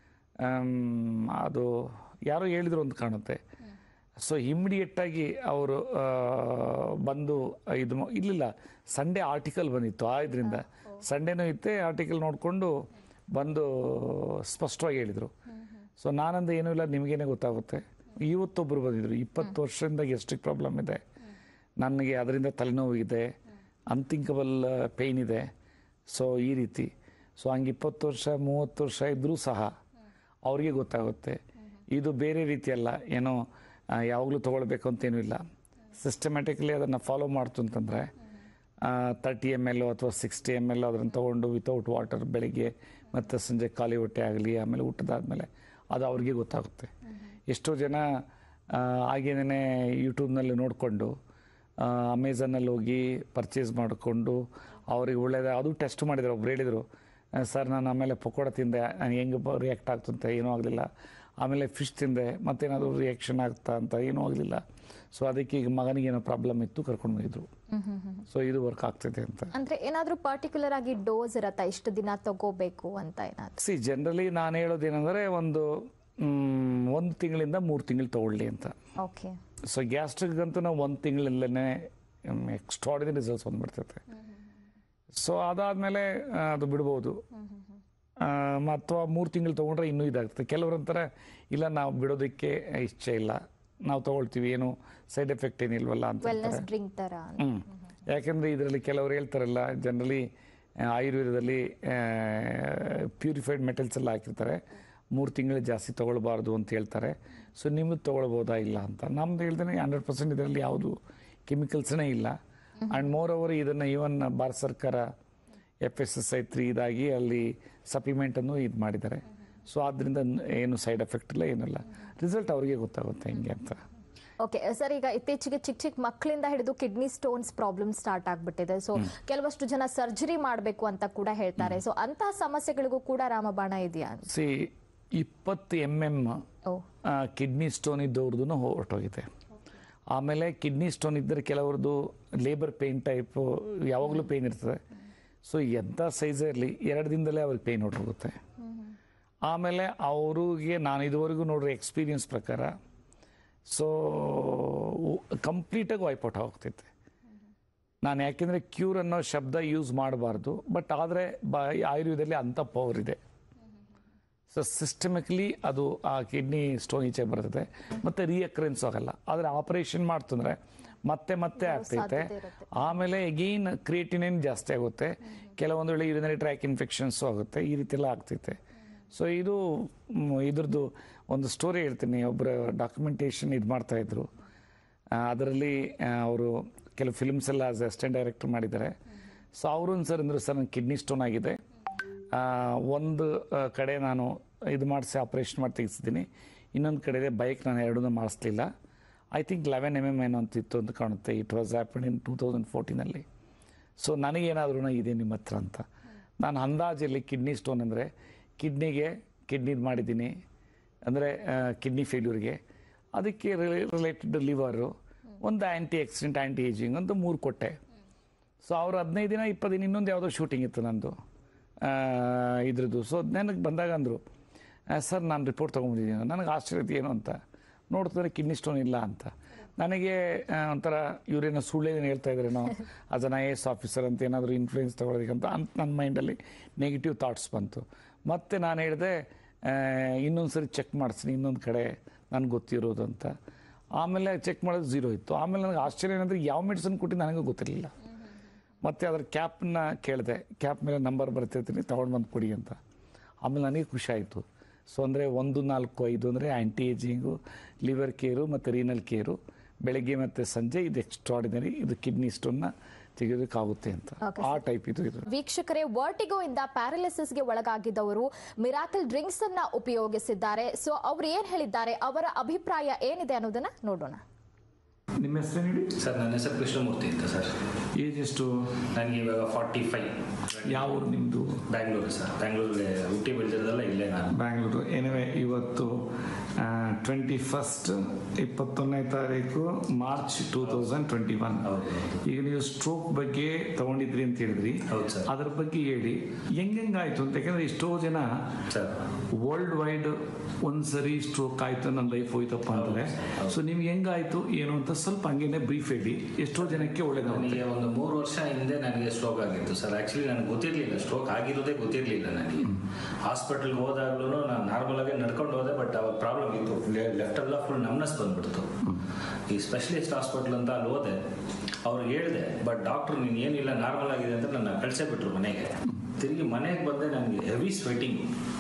ಅದು ಯಾರೋ ಹೇಳಿದ್ರು ಅಂತ ಕಾಣುತ್ತೆ ಸೊ ಇಮಿಡಿಯೇಟಾಗಿ ಅವರು ಬಂದು ಇದು ಮ- ಇಲ್ಲಿಲ್ಲ ಸಂಡೇ ಆರ್ಟಿಕಲ್ ಬಂದಿತ್ತು ಆ ಇದರಿಂದ ಸಂಡೇನೂ ಇತ್ತೆ ಆರ್ಟಿಕಲ್ ನೋಡಿಕೊಂಡು ಬಂದು ಸ್ಪಷ್ಟವಾಗಿ ಹೇಳಿದರು ಸೊ ನಾನಂದ್ರೆ ಏನೂ ಇಲ್ಲ ನಿಮಗೇನೆ ಗೊತ್ತಾಗುತ್ತೆ ಇವತ್ತೊಬ್ಬರು ಬಂದಿದ್ರು ಇಪ್ಪತ್ತು ವರ್ಷದಿಂದ ಗೆಸ್ಟಿಕ್ ಪ್ರಾಬ್ಲಮ್ ಇದೆ ನನಗೆ ಅದರಿಂದ ತಲೆನೋವು ಇದೆ ಅನ್ಥಿಂಕಬಲ್ ಪೇಯ್ನ್ ಇದೆ ಸೊ ಈ ರೀತಿ ಸೊ ಹಂಗೆ ಇಪ್ಪತ್ತು ವರ್ಷ ಮೂವತ್ತು ವರ್ಷ ಇದ್ದರೂ ಸಹ ಅವ್ರಿಗೆ ಗೊತ್ತಾಗುತ್ತೆ ಇದು ಬೇರೆ ರೀತಿಯಲ್ಲ ಏನೋ ಯಾವಾಗಲೂ ತೊಗೊಳ್ಬೇಕು ಅಂತೇನೂ ಇಲ್ಲ ಸಿಸ್ಟಮ್ಯಾಟಿಕ್ಲಿ ಅದನ್ನು ಫಾಲೋ ಮಾಡ್ತು ಅಂತಂದರೆ ತರ್ಟಿ ಎಮ್ ಎಲ್ ಅಥವಾ ಸಿಕ್ಸ್ಟಿ ಎಮ್ ಎಲ್ ಅದನ್ನು ತೊಗೊಂಡು ವಿತೌಟ್ ವಾಟರ್ ಬೆಳಿಗ್ಗೆ ಮತ್ತು ಸಂಜೆ ಖಾಲಿ ಹೊಟ್ಟೆ ಆಗಲಿ ಆಮೇಲೆ ಊಟದಾದಮೇಲೆ ಅದು ಅವ್ರಿಗೆ ಗೊತ್ತಾಗುತ್ತೆ ಎಷ್ಟೋ ಜನ ಹಾಗೇನೇ ಯೂಟ್ಯೂಬ್ನಲ್ಲಿ ನೋಡಿಕೊಂಡು ಅಮೆಝಾನಲ್ಲಿ ಹೋಗಿ ಪರ್ಚೇಸ್ ಮಾಡಿಕೊಂಡು ಅವ್ರಿಗೆ ಒಳ್ಳೇದು ಅದು ಟೆಸ್ಟ್ ಮಾಡಿದ್ರು ಒಬ್ರು ಹೇಳಿದರು ಸರ್ ನಾನು ಆಮೇಲೆ ಪಕೋಡ ತಿಂದೆ ನಾನು ಹೆಂಗೆ ರಿಯಾಕ್ಟ್ ಆಗ್ತಂತ ಏನೂ ಆಗಲಿಲ್ಲ ಆಮೇಲೆ ಫಿಶ್ ತಿಂದೆ ಮತ್ತೇನಾದರೂ ರಿಯಾಕ್ಷನ್ ಆಗ್ತಾ ಅಂತ ಏನೂ ಆಗಲಿಲ್ಲ ಸೊ ಅದಕ್ಕೆ ಈಗ ಮಗನಿಗೆ ಏನೋ ಪ್ರಾಬ್ಲಮ್ ಇತ್ತು ಕರ್ಕೊಂಡು ಬಂದಿದ್ರು ಸೊ ಇದು ವರ್ಕ್ ಆಗ್ತಿದೆ ಅಂತ ಅಂದ್ರೆ ಏನಾದ್ರೂ ಪರ್ಟಿಕ್ಯುಲರ್ ಆಗಿ ಡೋಸ್ ಇರತ್ತಾ ಇಷ್ಟು ದಿನ ತಗೋಬೇಕು ಅಂತ ಏನಾದ್ರು ಸಿ ಜನರಲಿ ನಾನು ಹೇಳೋದೇನೆಂದರೆ ಒಂದು ಮ್, ಒಂದು ತಿಂಗಳಿಂದ ಮೂರು ತಿಂಗಳು ತೊಗೊಳ್ಳಿ ಅಂತ ಓಕೆ ಸೊ ಗ್ಯಾಸ್ಟ್ರಿಕ್ಗಂತೂ ನಾವು ಒಂದು ತಿಂಗಳಲ್ಲೇ ಎಕ್ಸ್ಟ್ರಾಡಿನರಿ ರಿಸಲ್ಟ್ಸ್ ಬಂದ್ಬಿಡ್ತೈತೆ ಸೊ ಅದಾದಮೇಲೆ ಅದು ಬಿಡ್ಬೋದು ಅಥವಾ ಮೂರು ತಿಂಗಳು ತೊಗೊಂಡ್ರೆ ಇನ್ನೂ ಇದಾಗ್ತದೆ ಕೆಲವ್ರು ಅಂತಾರೆ ಇಲ್ಲ ನಾವು ಬಿಡೋದಕ್ಕೆ ಇಚ್ಛೆ ಇಲ್ಲ ನಾವು ತೊಗೊಳ್ತೀವಿ ಏನು ಸೈಡ್ ಎಫೆಕ್ಟ್ ಏನಿಲ್ವಲ್ಲ ಅಂತ ವೆಲ್ನೆಸ್ ಡ್ರಿಂಕ್ ತರ ಹ್ಮ್. ಯಾಕಂದ್ರೆ ಇದರಲ್ಲಿ ಕೆಲವರು ಹೇಳ್ತಾರಲ್ಲ ಜನರಲಿ ಆಯುರ್ವೇದದಲ್ಲಿ ಪ್ಯೂರಿಫೈಡ್ ಮೆಟಲ್ಸ್ ಎಲ್ಲ ಹಾಕಿರ್ತಾರೆ ಮೂರು ತಿಂಗಳು ಜಾಸ್ತಿ ತೊಗೊಳ್ಬಾರ್ದು ಅಂತ ಹೇಳ್ತಾರೆ ಸೊ ನಿಮ್ಮದು ತೊಗೊಳ್ಬೋದಾ ಇಲ್ಲ ಅಂತ ನಮ್ದು ಹೇಳ್ದೇನೆ ಹಂಡ್ರೆಡ್ ಪರ್ಸೆಂಟ್ ಇದರಲ್ಲಿ ಯಾವುದು ಕೆಮಿಕಲ್ಸ್ನೇ ಇಲ್ಲ ಆ್ಯಂಡ್ ಮೋರ್ ಓವರ್ ಇದನ್ನು ಈವನ್ ಭಾರತ ಸರ್ಕಾರ F S S I three ಇದಾಗಿ ಅಲ್ಲಿ ಸಪ್ಲಿಮೆಂಟನ್ನು ಇದು ಮಾಡಿದ್ದಾರೆ ಸೊ ಆದ್ದರಿಂದ ಏನು ಸೈಡ್ ಎಫೆಕ್ಟ್ ಇಲ್ಲ ಏನಿಲ್ಲ ರಿಸಲ್ಟ್ ಅವರಿಗೆ ಗೊತ್ತಾಗುತ್ತೆ ಹಿಂಗೆ ಅಂತ ಓಕೆ ಸರ್ ಈಗ ಇತ್ತೀಚೆಗೆ ಚಿಕ್ಕ ಚಿಕ್ಕ ಮಕ್ಕಳಿಂದ ಹಿಡಿದು ಕಿಡ್ನಿ ಸ್ಟೋನ್ಸ್ ಪ್ರಾಬ್ಲಮ್ ಸ್ಟಾರ್ಟ್ ಆಗ್ಬಿಟ್ಟಿದೆ ಸೊ ಕೆಲವಷ್ಟು ಜನ ಸರ್ಜರಿ ಮಾಡಬೇಕು ಅಂತ ಕೂಡ ಹೇಳ್ತಾರೆ ಸೊ ಅಂತಹ ಸಮಸ್ಯೆಗಳಿಗೂ ಕೂಡ ರಾಮಬಾಣ ಇದೆಯಾ ಸಿ ಇಪ್ಪತ್ತು ಎಮ್ ಎಮ್ ಓ ಕಿಡ್ನಿ ಸ್ಟೋನ್ ಇದ್ದವ್ರದ್ದು ಹೊರಟೋಗಿದೆ ಆಮೇಲೆ ಕಿಡ್ನಿ ಸ್ಟೋನ್ ಇದ್ದರೆ ಕೆಲವ್ರದ್ದು ಲೇಬರ್ ಪೇನ್ ಟೈಪು ಯಾವಾಗಲೂ ಪೇನ್ ಇರ್ತದೆ ಸೊ ಎಂಥ ಸೈಜೇ ಇರಲಿ ಎರಡು ದಿನದಲ್ಲೇ ಅವ್ರಿಗೆ ಪೇನ್ ಹೊರಟೋಗುತ್ತೆ ಆಮೇಲೆ ಅವ್ರಿಗೆ ನಾನು ಇದುವರೆಗೂ ನೋಡ್ರಿ ಎಕ್ಸ್ಪೀರಿಯನ್ಸ್ ಪ್ರಕಾರ ಸೊ ಕಂಪ್ಲೀಟಾಗಿ ವೈಪೌಟ್ ಹೋಗ್ತೈತೆ ನಾನು ಯಾಕೆಂದರೆ ಕ್ಯೂರ್ ಅನ್ನೋ ಶಬ್ದ ಯೂಸ್ ಮಾಡಬಾರ್ದು ಬಟ್ ಆದರೆ ಬ ಆಯುರ್ವೇದದಲ್ಲಿ ಅಂಥ ಪವರ್ ಇದೆ ಸೊ ಸಿಸ್ಟಮಿಕಲಿ ಅದು ಆ ಕಿಡ್ನಿ ಸ್ಟೋನ್ ಈಚೆ ಬರ್ತದೆ ಮತ್ತೆ ರೀಅಕ್ರೆನ್ಸ್ ಆಗಲ್ಲ ಆದರೆ ಆಪರೇಷನ್ ಮಾಡ್ತಂದ್ರೆ ಮತ್ತೆ ಮತ್ತೆ ಆಗ್ತೈತೆ ಆಮೇಲೆ ಎಗೈನ್ ಕ್ರಿಯೇಟಿನೇನ್ ಜಾಸ್ತಿ ಆಗುತ್ತೆ ಕೆಲವೊಂದು ವೇಳೆ ಯೂರಿನರಿ ಟ್ರ್ಯಾಕ್ ಇನ್ಫೆಕ್ಷನ್ಸು ಆಗುತ್ತೆ ಈ ರೀತಿ ಎಲ್ಲ ಆಗ್ತೈತೆ ಸೊ ಇದು ಮ್, ಇದ್ರದ್ದು ಒಂದು ಸ್ಟೋರಿ ಹೇಳ್ತೀನಿ ಒಬ್ಬರು ಡಾಕ್ಯುಮೆಂಟೇಷನ್ ಇದು ಮಾಡ್ತಾ ಇದ್ರು ಅದರಲ್ಲಿ ಅವರು ಕೆಲವು ಫಿಲ್ಮ್ಸ್ ಎಲ್ಲ ಆಸ್ ಅಸಿಸ್ಟೆಂಟ್ ಡೈರೆಕ್ಟರ್ ಮಾಡಿದ್ದಾರೆ ಸೊ ಅವರು ಸರ್ ಅಂದರು ಸರ್ ನನ್ನ ಕಿಡ್ನಿ ಸ್ಟೋನ್ ಆಗಿದೆ ಆ, ಒಂದು ಆ, ಕಡೆ ನಾನು ಇದು ಮಾಡಿಸಿ ಆಪ್ರೇಷನ್ ಮಾಡಿ ತೆಗೆಸಿದ್ದೀನಿ ಇನ್ನೊಂದು ಕಡೆ ಬೈಕ್ ನಾನು ಎರಡನ್ನೂ ಮಾಡಿಸ್ಲಿಲ್ಲ I think eleven M M ಏನೋ ಅಂತ ಇತ್ತು ಅಂತ ಕಾಣುತ್ತೆ it was happen in two thousand ಫೋರ್ಟೀನಲ್ಲಿ ಸೊ ನನಗೇನಾದ್ರೂ ಇದೆ ನಿಮ್ಮ ಹತ್ರ ಅಂತ ನಾನು ಅಂದಾಜಲ್ಲಿ ಕಿಡ್ನಿ ಸ್ಟೋನ್ ಅಂದರೆ ಕಿಡ್ನಿಗೆ ಕಿಡ್ನಿದು ಮಾಡಿದ್ದೀನಿ ಅಂದರೆ ಕಿಡ್ನಿ ಫೇಲ್ಯೂರ್ಗೆ ಅದಕ್ಕೆ ರಿಲೇಟೆಡ್ ಲಿವರು ಒಂದು ಆ್ಯಂಟಿ ಆಕ್ಸಿಡೆಂಟ್ ಆ್ಯಂಟಿ ಏಜಿಂಗ್ ಅಂತ ಮೂರು ಕೊಟ್ಟೆ ಸೊ ಅವ್ರು ಹದಿನೈದು ದಿನ ಇಪ್ಪತ್ತು ದಿನ ಇನ್ನೊಂದು ಯಾವುದೋ ಶೂಟಿಂಗ್ ಇತ್ತು ನಂದು ಆ, ಇದ್ರದ್ದು ಸೊ ನನಗೆ ಬಂದಾಗ ಅಂದರು ಸರ್ ನಾನು ರಿಪೋರ್ಟ್ ತೊಗೊಂಬಂದಿದ್ದೀನಿ ನನಗೆ ಆಶ್ಚರ್ಯ ಆಯ್ತು ಏನು ಅಂತ ನೋಡ್ತಾರೆ ಕಿಡ್ನಿ ಸ್ಟೋನ್ ಇಲ್ಲ ಅಂತ ನನಗೆ ಆ, ಒಂಥರ ಇವರೇನೋ ಸುಳ್ಳೇನು ಹೇಳ್ತಾ ಇದ್ರೇನೋ as an I S officer ಅಂತ ಏನಾದರೂ ಇನ್ಫ್ಲೂಯೆನ್ಸ್ ತೊಗೊಳೋದಕ್ಕಂತ ಅಂತ ನನ್ನ ಮೈಂಡಲ್ಲಿ ನೆಗೆಟಿವ್ ಥಾಟ್ಸ್ ಬಂತು ಮತ್ತು ನಾನು ಹೇಳಿದೆ ಇನ್ನೊಂದು ಸರಿ ಚೆಕ್ ಮಾಡಿಸ್ತೀನಿ ಇನ್ನೊಂದು ಕಡೆ ನನಗೆ ಗೊತ್ತಿರೋದು ಅಂತ ಆಮೇಲೆ ಚೆಕ್ ಮಾಡೋದು ಝೀರೋ ಇತ್ತು ಆಮೇಲೆ ನನಗೆ ಆಶ್ಚರ್ಯ ಏನಂದರೆ ಯಾವ ಮೆಡಿಸಿನ್ ಕೊಟ್ಟಿದ್ದು ನನಗೂ ಗೊತ್ತಿರಲಿಲ್ಲ ಮತ್ತು ಅದ್ರ ಕ್ಯಾಪ್ನ ಕೇಳಿದೆ ಕ್ಯಾಪ್ ಮೇಲೆ ನಂಬರ್ ಬರ್ತಿರ್ತೀನಿ ತೊಗೊಂಡು ಬಂದು ಕೊಡಿ ಅಂತ ಆಮೇಲೆ ನನಗೆ ಖುಷಿ ಆಯಿತು ಸೊ ಅಂದರೆ ಒಂದು ನಾಲ್ಕು ಐದು ಅಂದರೆ ಆ್ಯಂಟಿ ಏಜಿಂಗು ಲಿವರ್ ಕೇರು ಮತ್ತು ರೀನಲ್ ಕೇರು ಬೆಳಗ್ಗೆ ಮತ್ತು ಸಂಜೆ ಇದು ಎಕ್ಸ್ಟ್ರಾಡಿನರಿ ಇದು ಕಿಡ್ನಿ ಸ್ಟೋನ್ನ ತೆಗೆಯೋದಕ್ಕಾಗುತ್ತೆ ಅಂತ Okay, ಆ ಟೈಪ್ ಇದು ಇದು ವೀಕ್ಷಕರೇ ವರ್ಟಿಗೋ ಇಂದ ಪ್ಯಾರಲಿಸಿಸ್ಗೆ ಒಳಗಾಗಿದ್ದವರು ಮಿರಾಕಲ್ ಡ್ರಿಂಕ್ಸ್ ಅನ್ನ ಉಪಯೋಗಿಸಿದ್ದಾರೆ ಸೊ ಅವ್ರು ಏನ್ ಹೇಳಿದ್ದಾರೆ ಅವರ ಅಭಿಪ್ರಾಯ ಏನಿದೆ ಅನ್ನೋದನ್ನ ನೋಡೋಣ ನಿಮ್ಮ ಹೆಸರು ಹೇಳಿ ಸರ್ ನನ್ನ ಹೆಸರು ಕೃಷ್ಣಮೂರ್ತಿ ಅಂತ ಸರ್ ಏಜ್ ಎಷ್ಟು ನನಗೆ ಇವಾಗ ಫಾರ್ಟಿ ಫೈವ್ ಯಾವ ಊರು ನಿಮ್ಮದು ಬ್ಯಾಂಗ್ಳೂರು ಸರ್ ಬ್ಯಾಂಗ್ಳೂರಲ್ಲಿ ಹುಟ್ಟಿ ಬೆಳೆದಿರೋದಲ್ಲ ಇಲ್ಲೇ ನಾನು ಬ್ಯಾಂಗ್ಳೂರು ಎನಿವೆ ಇವತ್ತು ಟ್ವೆಂಟಿ ಫಸ್ಟ್ ಇಪ್ಪತ್ತೊಂದನೇ ತಾರೀಕು March two thousand twenty one ಹೌದು, ಹೌದು. ಈಗ ನೀವು ಸ್ಟ್ರೋಕ್ ಬಗ್ಗೆ ತಗೊಂಡಿದ್ರಿ ಅಂತ ಹೇಳಿದ್ರಿ ಹೌದು ಸರ್. ಅದ್ರ ಬಗ್ಗೆ ಹೇಳಿ ಹೆಂಗಾಯ್ತು ಅಂತ ಯಾಕಂದ್ರೆ ಎಷ್ಟೋ ಜನ ಸರ್ ವರ್ಲ್ಡ್ ವೈಡ್ ಒಂದ್ಸರಿ ಸ್ಟ್ರೋಕ್ ಆಯ್ತು ನನ್ನ ಲೈಫ್ ಹೋಯ್ತಪ್ಪ ಅಂತಾರೆ ಸೊ ನಿಮ್ಗೆ ಹೆಂಗಾಯ್ತು ಏನು ಅಂತ ಸ್ವಲ್ಪ ಹಂಗೇನೆ ಬ್ರೀಫ್ ಹೇಳಿ ಎಷ್ಟೋ ಜನಕ್ಕೆ ಒಳ್ಳೇದಾಗುತ್ತೆ ನನಗೆ ಒಂದು ಮೂರು ವರ್ಷ ಹಿಂದೆ ನನಗೆ ಸ್ಟ್ರೋಕ್ ಆಗಿತ್ತು ಸರ್ ಆ್ಯಕ್ಚುಲಿ ನನಗೆ ಗೊತ್ತಿರಲಿಲ್ಲ ಸ್ಟ್ರೋಕ್ ಆಗಿರೋದೇ ಗೊತ್ತಿರಲಿಲ್ಲ ನನಗೆ ಹಾಸ್ಪಿಟಲ್ಗೆ ಹೋದಾಗ್ಲೂ ನಾನು ನಾರ್ಮಲ್ ಆಗಿ ನಡ್ಕೊಂಡು ಹೋದೆ ಬಟ್ ಅವಾಗ ಪ್ರಾಬ್ಲಮ್ ಇತ್ತು ಲೆಫ್ಟ್ ಎಲ್ಲ ಫುಲ್ ನಮ್ನಸ್ ಬಂದ್ಬಿಡ್ತು ಈ ಸ್ಪೆಷಲಿಸ್ಟ್ ಹಾಸ್ಪಿಟಲ್ ಅಂತ ಅಲ್ಲಿ ಹೋದೆ ಅವ್ರಿಗೆ ಹೇಳಿದೆ ಬಟ್ ಡಾಕ್ಟ್ರು ನೀನು ಏನಿಲ್ಲ ನಾರ್ಮಲ್ ಆಗಿದೆ ಅಂತ ನನ್ನ ಕಳಿಸೇ ಬಿಟ್ರು ಮನೆಗೆ ತಿರುಗಿ ಮನೆಗೆ ಬಂದೆ ನನಗೆ ಹೆವಿ ಸ್ವೆಟಿಂಗ್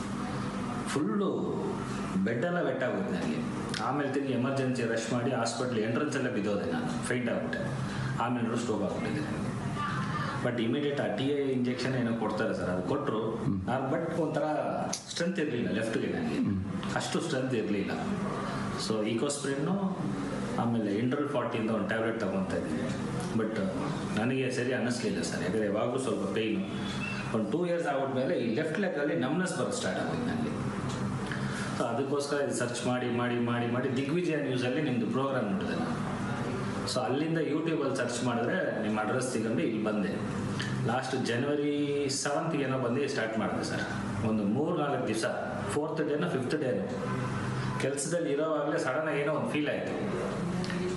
ಫುಲ್ಲು ಬೆಡ್ಡೆಲ್ಲ ವೆಟ್ ಆಗುತ್ತೆ ನನಗೆ ಆಮೇಲೆ ತಿರುಗಿ ಎಮರ್ಜೆನ್ಸಿ ರಶ್ ಮಾಡಿ ಹಾಸ್ಪಿಟ್ಲ್ ಎಂಟ್ರೆನ್ಸ್ ಎಲ್ಲ ಬಿದ್ದೋದೆ ನಾನು ಫೈಟ್ ಆಗ್ಬಿಟ್ಟೆ ಆಮೇಲೆ ಸ್ಟೋವ್ ಆಗ್ಬಿಟ್ಟಿದೆ ನನಗೆ ಬಟ್ ಇಮಿಡಿಯೇಟ್ ಆ ಟಿ ಐ ಇಂಜೆಕ್ಷನ್ ಏನೋ ಕೊಡ್ತಾರೆ ಸರ್ ಅದು ಕೊಟ್ಟರು ನಾನು ಬಟ್ ಒಂಥರ ಸ್ಟ್ರೆಂತ್ ಇರಲಿಲ್ಲ ಲೆಫ್ಟ್ಗೆ ನನಗೆ ಅಷ್ಟು ಸ್ಟ್ರೆಂತ್ ಇರಲಿಲ್ಲ ಸೊ ಈಕೋಸ್ಪ್ರಿನ್ನು ಆಮೇಲೆ ಇಂಡ್ರಲ್ ಫಾರ್ಟಿ ಅಂತ ಒಂದು ಟ್ಯಾಬ್ಲೆಟ್ ತಗೊತಾ ಇದ್ದೀನಿ ಬಟ್ ನನಗೆ ಸರಿ ಅನ್ನಿಸ್ಲಿಲ್ಲ ಸರ್ ಯಾಕಂದರೆ ಯಾವಾಗಲೂ ಸ್ವಲ್ಪ ಪೇಯ್ನು ಒಂದು ಟೂ ಇಯರ್ಸ್ ಆಗ್ಬಿಟ್ಮೇಲೆ ಈ ಲೆಫ್ಟ್ ಲೆಕ್ಕಲ್ಲಿ ನಮ್ನೆಸ್ ಬರೋ ಸ್ಟಾರ್ಟ್ ಆಗೋದು ನನಗೆ ಸೊ ಅದಕ್ಕೋಸ್ಕರ ಇದು ಸರ್ಚ್ ಮಾಡಿ ಮಾಡಿ ಮಾಡಿ ಮಾಡಿ ದಿಗ್ವಿಜಯ ನ್ಯೂಸಲ್ಲಿ ನಿಮ್ಮದು ಪ್ರೋಗ್ರಾಮ್ ನೋಡಿದೆ ನಾನು ಸೊ ಅಲ್ಲಿಂದ ಯೂಟ್ಯೂಬಲ್ಲಿ ಸರ್ಚ್ ಮಾಡಿದ್ರೆ ನಿಮ್ಮ ಅಡ್ರೆಸ್ ಸಿಗಂಡು ಇಲ್ಲಿ ಬಂದೆ ಲಾಸ್ಟ್ ಜನವರಿ ಸೆವೆಂತ್ಗೆ ಏನೋ ಬಂದು ಸ್ಟಾರ್ಟ್ ಮಾಡಿದೆ ಸರ್ ಒಂದು ಮೂರು ನಾಲ್ಕು ದಿವಸ ಫೋರ್ತ್ ಡೇನೋ ಫಿಫ್ತ್ ಡೇನೋ ಕೆಲಸದಲ್ಲಿ ಇರೋವಾಗಲೇ ಸಡನ್ನಾಗಿ ಏನೋ ಒಂದು ಫೀಲ್ ಆಯಿತು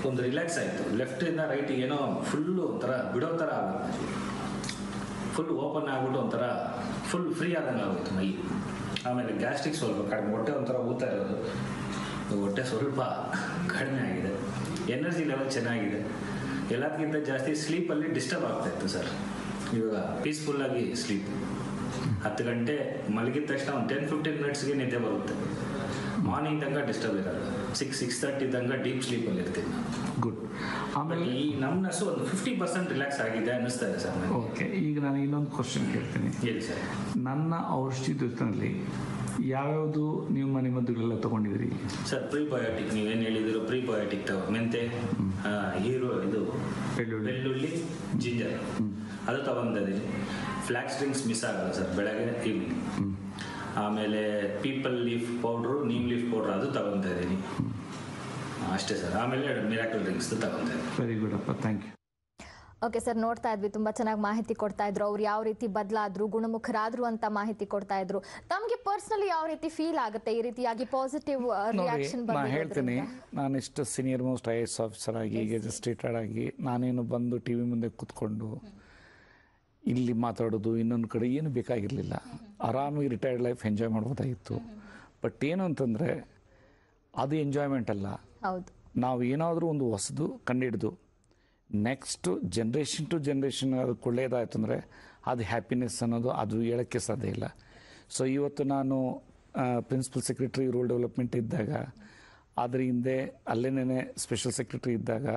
ಒಂದು ರಿಲ್ಯಾಕ್ಸ್ ಆಯಿತು ಲೆಫ್ಟಿಂದ ರೈಟ್ ಏನೋ ಫುಲ್ಲು ಒಂಥರ ಬಿಡೋ ಥರ ಆಗುತ್ತೆ ಫುಲ್ ಓಪನ್ ಆಗ್ಬಿಟ್ಟು ಒಂಥರ ಫುಲ್ ಫ್ರೀ ಆದಂಗೆ ಆಗೋಯ್ತು ಮೈ ಆಮೇಲೆ ಗ್ಯಾಸ್ಟ್ರಿಕ್ ಸ್ವಲ್ಪ ಕಡಿಮೆ ಹೊಟ್ಟೆ ಒಂಥರ ಊತ ಇರೋದು ಹೊಟ್ಟೆ ಸ್ವಲ್ಪ ಕಡಿಮೆ ಆಗಿದೆ ಎನರ್ಜಿ ಲೆವೆಲ್ ಚೆನ್ನಾಗಿದೆ ಎಲ್ಲದಕ್ಕಿಂತ ಜಾಸ್ತಿ ಸ್ಲೀಪಲ್ಲಿ ಡಿಸ್ಟರ್ಬ್ ಆಗ್ತಾ ಇತ್ತು ಸರ್ ಇವಾಗ ಪೀಸ್ಫುಲ್ಲಾಗಿ ಸ್ಲೀಪ್ ಹತ್ತು ಗಂಟೆ ಮಲಗಿದ ತಕ್ಷಣ ಒಂದು ಟೆನ್ ಫಿಫ್ಟೀನ್ ಮಿನಿಟ್ಸ್ಗೆ ನಿದ್ದೆ ಬರುತ್ತೆ ಮಾರ್ನಿಂಗ್ ತನಕ ಡಿಸ್ಟರ್ಬ್ ಇರಲ್ಲ ಸಿಕ್ಸ್ ಸಿಕ್ಸ್ ತರ್ಟಿ ತನಕ ಡೀಪ್ ಸ್ಲೀಪಲ್ಲಿ ಇರ್ತೀನಿ ನಾನು ಗುಡ್ ಆಮೇಲೆ ಈ ನಮ್ನಸ್ಸು ಒಂದು ಫಿಫ್ಟಿ ಪರ್ಸೆಂಟ್ ರಿಲ್ಯಾಕ್ಸ್ ಆಗಿದೆ ಅನ್ನಿಸ್ತಾ ಇದೆ ಸರ್ ನನಗೆ ಓಕೆ ಈಗ ನಾನು ಇನ್ನೊಂದು ಕ್ವಶನ್ ಕೇಳ್ತೀನಿ ಹೇಳಿ ಸರ್ ನನ್ನ ಔಷಧಿ ಜೊತೆಯಲ್ಲಿ ಯಾವ್ಯಾವುದು ನೀವು ಮನೆ ಮದ್ದುಗಳೆಲ್ಲ ತಗೊಂಡಿದ್ರಿ ಸರ್ ಪ್ರೀಬಯೋಟಿಕ್ ನೀವೇನು ಹೇಳಿದಿರೋ ಪ್ರೀಬಯೋಟಿಕ್ ತಗೋ ಮೆಂತೆ ಆ, ಹೀರೋ ಇದು ಬೆಳ್ಳುಳ್ಳಿ. ಬೆಳ್ಳುಳ್ಳಿ ಜಿಂಜರ್ ಅದು ತಗೊಂಡಿದ್ದೀನಿ ಫ್ಲ್ಯಾಕ್ಸ್ ಡ್ರಿಂಕ್ಸ್ ಮಿಸ್ ಆಗಲ್ಲ ಸರ್ ಬೆಳಗ್ಗೆ ಈವ್ನಿಂಗ್ ಆಮೇಲೆ peepal leaf powder neem leaf powder ಅದು ತಗೊತಾ ಇದ್ದೀನಿ ಅಷ್ಟೇ ಸರ್ ಆಮೇಲೆ ಮಿರಾಕಲ್ ಡ್ರಿಂಕ್ಸ್ ತಗೊತಾ ಇದ್ದೀನಿ ವೆರಿ ಗುಡ್ ಅಪ್ಪ ಥ್ಯಾಂಕ್ ಯು ಓಕೆ ಸರ್ ನೋಡ್ತಾ ಇದ್ವಿ ತುಂಬಾ ಚೆನ್ನಾಗಿ ಮಾಹಿತಿ ಕೊಡ್ತಾ ಇದ್ರು ಅವ್ರು ಯಾವ ರೀತಿ ಬದಲಾದ್ರು ಗುಣಮುಖರಾದ್ರು ಅಂತ ಮಾಹಿತಿ ಕೊಡ್ತಾ ಇದ್ರು ತಮಗೆ ಪರ್ಸನಲಿ ಯಾವ ರೀತಿ ಫೀಲ್ ಆಗುತ್ತೆ ಈ ರೀತಿಯಾಗಿ ಪಾಸಿಟಿವ್ ನೋಡಿ ರಿಯಾಕ್ಷನ್ ನಾನು ಹೇಳ್ತೀನಿ ನಾನು ಇಷ್ಟು senior most I S officer ಆಗಿ ಈಗ ಜಸ್ಟ್ ರಿಟೈರ್ಡ್ ಆಗಿ ನಾನೇನು ಬಂದು ಟಿ ವಿ ಮುಂದೆ ಕೂತ್ಕೊಂಡು ಇಲ್ಲಿ ಮಾತಾಡೋದು ಇನ್ನೊಂದು ಕಡೆ ಏನು ಬೇಕಾಗಿರಲಿಲ್ಲ ಆರಾಮಾಗಿ ರಿಟೈರ್ಡ್ ಲೈಫ್ ಎಂಜಾಯ್ ಮಾಡ್ಬೋದಾಗಿತ್ತು ಬಟ್ ಏನು ಅಂತಂದರೆ ಅದು ಎಂಜಾಯ್ಮೆಂಟ್ ಅಲ್ಲ ಹೌದು ನಾವು ಏನಾದರೂ ಒಂದು ಹೊಸದು ಕಂಡಿಡ್ದು ನೆಕ್ಸ್ಟ್ ಜನ್ರೇಷನ್ ಟು ಜನ್ರೇಷನ್ ಅದಕ್ಕೆ ಒಳ್ಳೆಯದಾಯ್ತು ಅಂದರೆ ಅದು ಹ್ಯಾಪಿನೆಸ್ ಅನ್ನೋದು ಅದು ಹೇಳೋಕ್ಕೆ ಸಾಧ್ಯ ಇಲ್ಲ ಸೊ ಇವತ್ತು ನಾನು ಪ್ರಿನ್ಸಿಪಲ್ ಸೆಕ್ರೆಟರಿ ರೂರಲ್ ಡೆವಲಪ್ಮೆಂಟ್ ಇದ್ದಾಗ ಅದ್ರ ಹಿಂದೆ ಅಲ್ಲೇನೇ ಸ್ಪೆಷಲ್ ಸೆಕ್ರೆಟರಿ ಇದ್ದಾಗ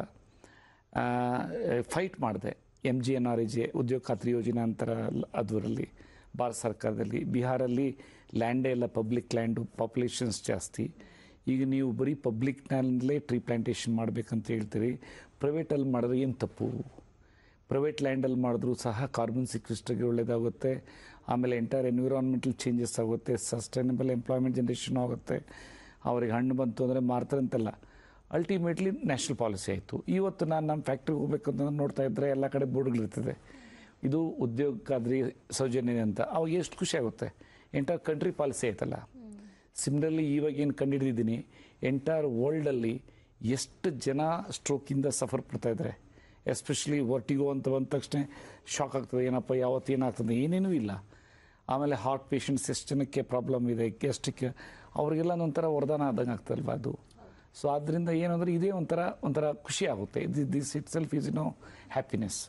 ಫೈಟ್ ಮಾಡಿದೆ M G N R J ಉದ್ಯೋಗ ಖಾತ್ರಿ ಯೋಜನೆ ಅಂತರ ಅದರಲ್ಲಿ ಭಾರತ ಸರ್ಕಾರದಲ್ಲಿ ಬಿಹಾರಲ್ಲಿ ಲ್ಯಾಂಡೇ ಎಲ್ಲ ಪಬ್ಲಿಕ್ ಲ್ಯಾಂಡು ಪಾಪ್ಯುಲೇಷನ್ಸ್ ಜಾಸ್ತಿ ಈಗ ನೀವು ಬರೀ ಪಬ್ಲಿಕ್ನಲ್ಲೇ ಟ್ರೀ ಪ್ಲಾಂಟೇಷನ್ ಮಾಡಬೇಕಂತ ಹೇಳ್ತೀರಿ ಪ್ರೈವೇಟಲ್ಲಿ ಮಾಡಿದ್ರೆ ಏನು ತಪ್ಪು ಪ್ರೈವೇಟ್ ಲ್ಯಾಂಡಲ್ಲಿ ಮಾಡಿದ್ರೂ ಸಹ ಕಾರ್ಬನ್ ಸಿಕ್ವಿಸ್ಟ್ರಿಗೆ ಒಳ್ಳೆಯದಾಗುತ್ತೆ ಆಮೇಲೆ ಎಂಟೈರ್ ಎನ್ವಿರಾನ್ಮೆಂಟಲ್ ಚೇಂಜಸ್ ಆಗುತ್ತೆ ಸಸ್ಟೈನಬಲ್ ಎಂಪ್ಲಾಯ್ಮೆಂಟ್ ಜನ್ರೇಷನ್ ಆಗುತ್ತೆ ಅವ್ರಿಗೆ ಹಣ್ಣು ಬಂತು ಅಂದರೆ ಮಾರ್ತಾರೆ ಅಂತಲ್ಲ ಅಲ್ಟಿಮೇಟ್ಲಿ ನ್ಯಾಷನಲ್ ಪಾಲಿಸಿ ಆಯಿತು ಇವತ್ತು ನಾನು ನಮ್ಮ ಫ್ಯಾಕ್ಟ್ರಿಗೆ ಹೋಗ್ಬೇಕು ಅಂತ ನೋಡ್ತಾ ಇದ್ದರೆ ಎಲ್ಲ ಕಡೆ ಬೋರ್ಡ್ಗಳಿರ್ತದೆ ಇದು ಉದ್ಯೋಗಕ್ಕಾದ್ರಿ ಸೌಜನ್ಯ ಅಂತ ಅವಾಗ ಎಷ್ಟು ಖುಷಿ ಆಗುತ್ತೆ ಎಂಟೈರ್ ಕಂಟ್ರಿ ಪಾಲಿಸಿ ಆಯ್ತಲ್ಲ ಸಿಮ್ಲರ್ಲಿ ಇವಾಗ ಏನು ಕಂಡುಹಿಡಿದಿದ್ದೀನಿ ಎಂಟೈರ್ ವರ್ಲ್ಡಲ್ಲಿ ಎಷ್ಟು ಜನ ಸ್ಟ್ರೋಕಿಂದ ಸಫರ್ ಪಡ್ತಾ ಇದ್ದಾರೆ ಎಸ್ಪೆಷಲಿ ವರ್ಟಿಗೋ ಅಂತ ಬಂದ ತಕ್ಷಣ ಶಾಕ್ ಆಗ್ತದೆ ಏನಪ್ಪ ಯಾವತ್ತು ಏನಾಗ್ತದೆ ಏನೇನೂ ಇಲ್ಲ ಆಮೇಲೆ ಹಾರ್ಟ್ ಪೇಷಂಟ್ಸ್ ಎಷ್ಟು ಜನಕ್ಕೆ ಪ್ರಾಬ್ಲಮ್ ಇದೆ ಗ್ಯಾಸ್ಟ್ರಿಕ್ ಅವರಿಗೆಲ್ಲ ಒಂಥರ ವರದಾನ ಆದಂಗೆ ಆಗ್ತದಲ್ವ ಅದು ಸೊ ಆದ್ದರಿಂದ ಏನಂದ್ರೆ ಇದೇ ಒಂಥರ ಒಂಥರ ಖುಷಿ ಆಗುತ್ತೆ this itself is no happiness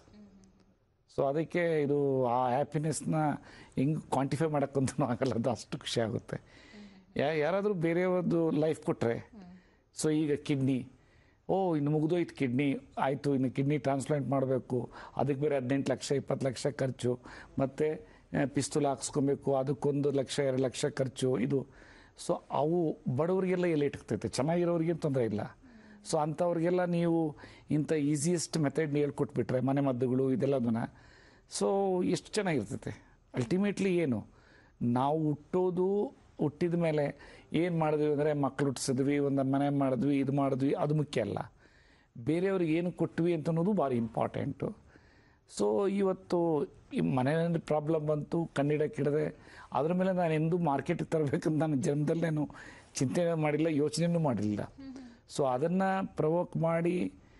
so ಅದಕ್ಕೆ ಇದು ಆ ಹ್ಯಾಪಿನೆಸ್ನ ಹೆಂಗೆ ಕ್ವಾಂಟಿಫೈ ಮಾಡೋಕ್ಕಂತೂ ಆಗಲ್ಲ ಅದು ಅಷ್ಟು ಖುಷಿ ಆಗುತ್ತೆ ಯಾ ಯಾರಾದರೂ ಬೇರೆಯವ್ರದ್ದು ಲೈಫ್ ಕೊಟ್ಟರೆ ಸೊ ಈಗ ಕಿಡ್ನಿ ಓ ಇನ್ನು ಮುಗಿದೋಯ್ತು ಕಿಡ್ನಿ ಆಯಿತು ಇನ್ನು ಕಿಡ್ನಿ ಟ್ರಾನ್ಸ್ಪ್ಲಾಂಟ್ ಮಾಡಬೇಕು ಅದಕ್ಕೆ ಬೇರೆ ಹದಿನೆಂಟು ಲಕ್ಷ ಇಪ್ಪತ್ತು ಲಕ್ಷ ಖರ್ಚು ಮತ್ತು ಪಿಸ್ತೂಲ್ ಹಾಕ್ಸ್ಕೊಬೇಕು ಅದಕ್ಕೊಂದು ಲಕ್ಷ ಎರಡು ಲಕ್ಷ ಖರ್ಚು ಇದು ಸೊ ಅವು ಬಡವರಿಗೆಲ್ಲ ಎಲ್ಲಿ ಇಟ್ಕೊತೈತೆ ಚೆನ್ನಾಗಿರೋರಿಗೇನು ತೊಂದರೆ ಇಲ್ಲ ಸೊ ಅಂಥವ್ರಿಗೆಲ್ಲ ನೀವು ಇಂಥ ಈಸಿಯೆಸ್ಟ್ ಮೆಥಡ್ನ ಹೇಳ್ಕೊಟ್ಬಿಟ್ರೆ ಮನೆ ಮದ್ದುಗಳು ಇದೆಲ್ಲದನ್ನ ಸೊ ಎಷ್ಟು ಚೆನ್ನಾಗಿರ್ತೈತೆ ಅಲ್ಟಿಮೇಟ್ಲಿ ಏನು ನಾವು ಹುಟ್ಟೋದು ಹುಟ್ಟಿದ ಮೇಲೆ ಏನು ಮಾಡಿದ್ವಿ ಅಂದರೆ ಮಕ್ಳು ಹುಟ್ಟಿಸಿದ್ವಿ ಒಂದು ಮನೆ ಮಾಡಿದ್ವಿ ಇದು ಮಾಡಿದ್ವಿ ಅದು ಮುಖ್ಯ ಅಲ್ಲ ಬೇರೆಯವ್ರಿಗೆ ಏನು ಕೊಟ್ವಿ ಅಂತ ಅನ್ನೋದು ಭಾರಿ ಇಂಪಾರ್ಟೆಂಟು ಸೊ ಇವತ್ತು ಈ ಮನೆಯಲ್ಲಿ ಪ್ರಾಬ್ಲಮ್ ಬಂತು ಕಣ್ಣಿಡಕ್ಕಿಡದೆ ಅದ್ರ ಮೇಲೆ ನಾನು ಎಂದೂ ಮಾರ್ಕೆಟಿಗೆ ತರಬೇಕಂತ ನಾನು ಜನ್ಮದಲ್ಲೇನು ಚಿಂತನೆ ಮಾಡಿಲ್ಲ ಯೋಚನೆಯೂ ಮಾಡಿರಲಿಲ್ಲ ಸೊ ಅದನ್ನು ಪ್ರವೋಕ್ ಮಾಡಿ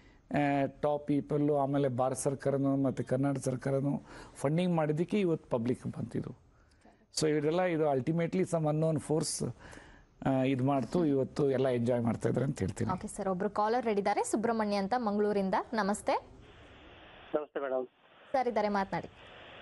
ಟಾಪ್ ಪೀಪಲ್ಲು ಆಮೇಲೆ ಭಾರತ ಸರ್ಕಾರನೂ ಮತ್ತು ಕರ್ನಾಟಕ ಸರ್ಕಾರನೂ ಫಂಡಿಂಗ್ ಮಾಡಿದ್ದಕ್ಕೆ ಇವತ್ತು ಪಬ್ಲಿಕ್ ಬಂತಿದ್ದು ಸೊ ಇವರೆಲ್ಲ ಇದು ಅಲ್ಟಿಮೇಟ್ಲಿ ಸಮ್ ಅನ್ನೋನ್ ಫೋರ್ಸ್ ಇದು ಮಾಡ್ತು ಇವತ್ತು ಎಲ್ಲ ಎಂಜಾಯ್ ಮಾಡ್ತಾ ಇದ್ದಾರೆ ಅಂತ ಹೇಳ್ತೀನಿ ಓಕೆ ಸರ್ ಒಬ್ರು ಕಾಲರ್ ರೆಡಿದ್ದಾರೆ ಸುಬ್ರಹ್ಮಣ್ಯ ಅಂತ ಮಂಗಳೂರಿಂದ ನಮಸ್ತೆ ನಮಸ್ತೆ ಮೇಡಮ್ ಸರ್ ಇದ್ದಾರೆ ಮಾತನಾಡಿ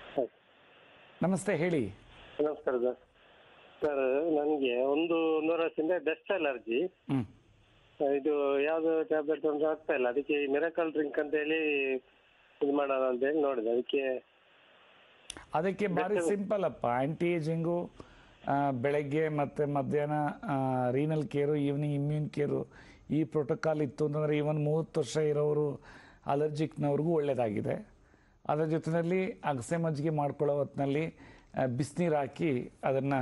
ನಮಸ್ತೆ ಹೇಳಿ ನಮಸ್ಕಾರ ಸರ್ ಸರ್ ನನಗೆ ಒಂದು ನೂರು ವರ್ಷದಿಂದ ಡಸ್ಟ್ ಅಲರ್ಜಿ ಹ್ಞೂ ಇದು ಯಾವುದು ಟ್ಯಾಬ್ಲೆಟ್ ಅಂತ ಆಗ್ತಾ ಇಲ್ಲ ಅದಕ್ಕೆ ಮಿರಕಲ್ ಡ್ರಿಂಕ್ ಅಂತ ಹೇಳಿ ಇದು ಮಾಡೋಣ ಅಂತ ಹೇಳಿ ನೋಡಿದೆ ಅದಕ್ಕೆ ಅದಕ್ಕೆ ಭಾರಿ ಸಿಂಪಲ್ ಅಪ್ಪ ಆಂಟಿ ಏಜಿಂಗು ಬೆಳಗ್ಗೆ ಮತ್ತು ಮಧ್ಯಾಹ್ನ renal care evening immune care ಈ ಪ್ರೋಟೋಕಾಲ್ ಇತ್ತು ಅಂತಂದರೆ ಈವನ್ ಮೂವತ್ತು ವರ್ಷ ಇರೋರು ಅಲರ್ಜಿಕ್ನವ್ರಿಗೂ ಒಳ್ಳೆಯದಾಗಿದೆ ಅದರ ಜೊತೆಯಲ್ಲಿ ಅಗಸೆ ಮಜ್ಜಿಗೆ ಮಾಡ್ಕೊಳ್ಳೋ ಹೊತ್ತಿನಲ್ಲಿ ಬಿಸಿನೀರು ಹಾಕಿ ಅದನ್ನು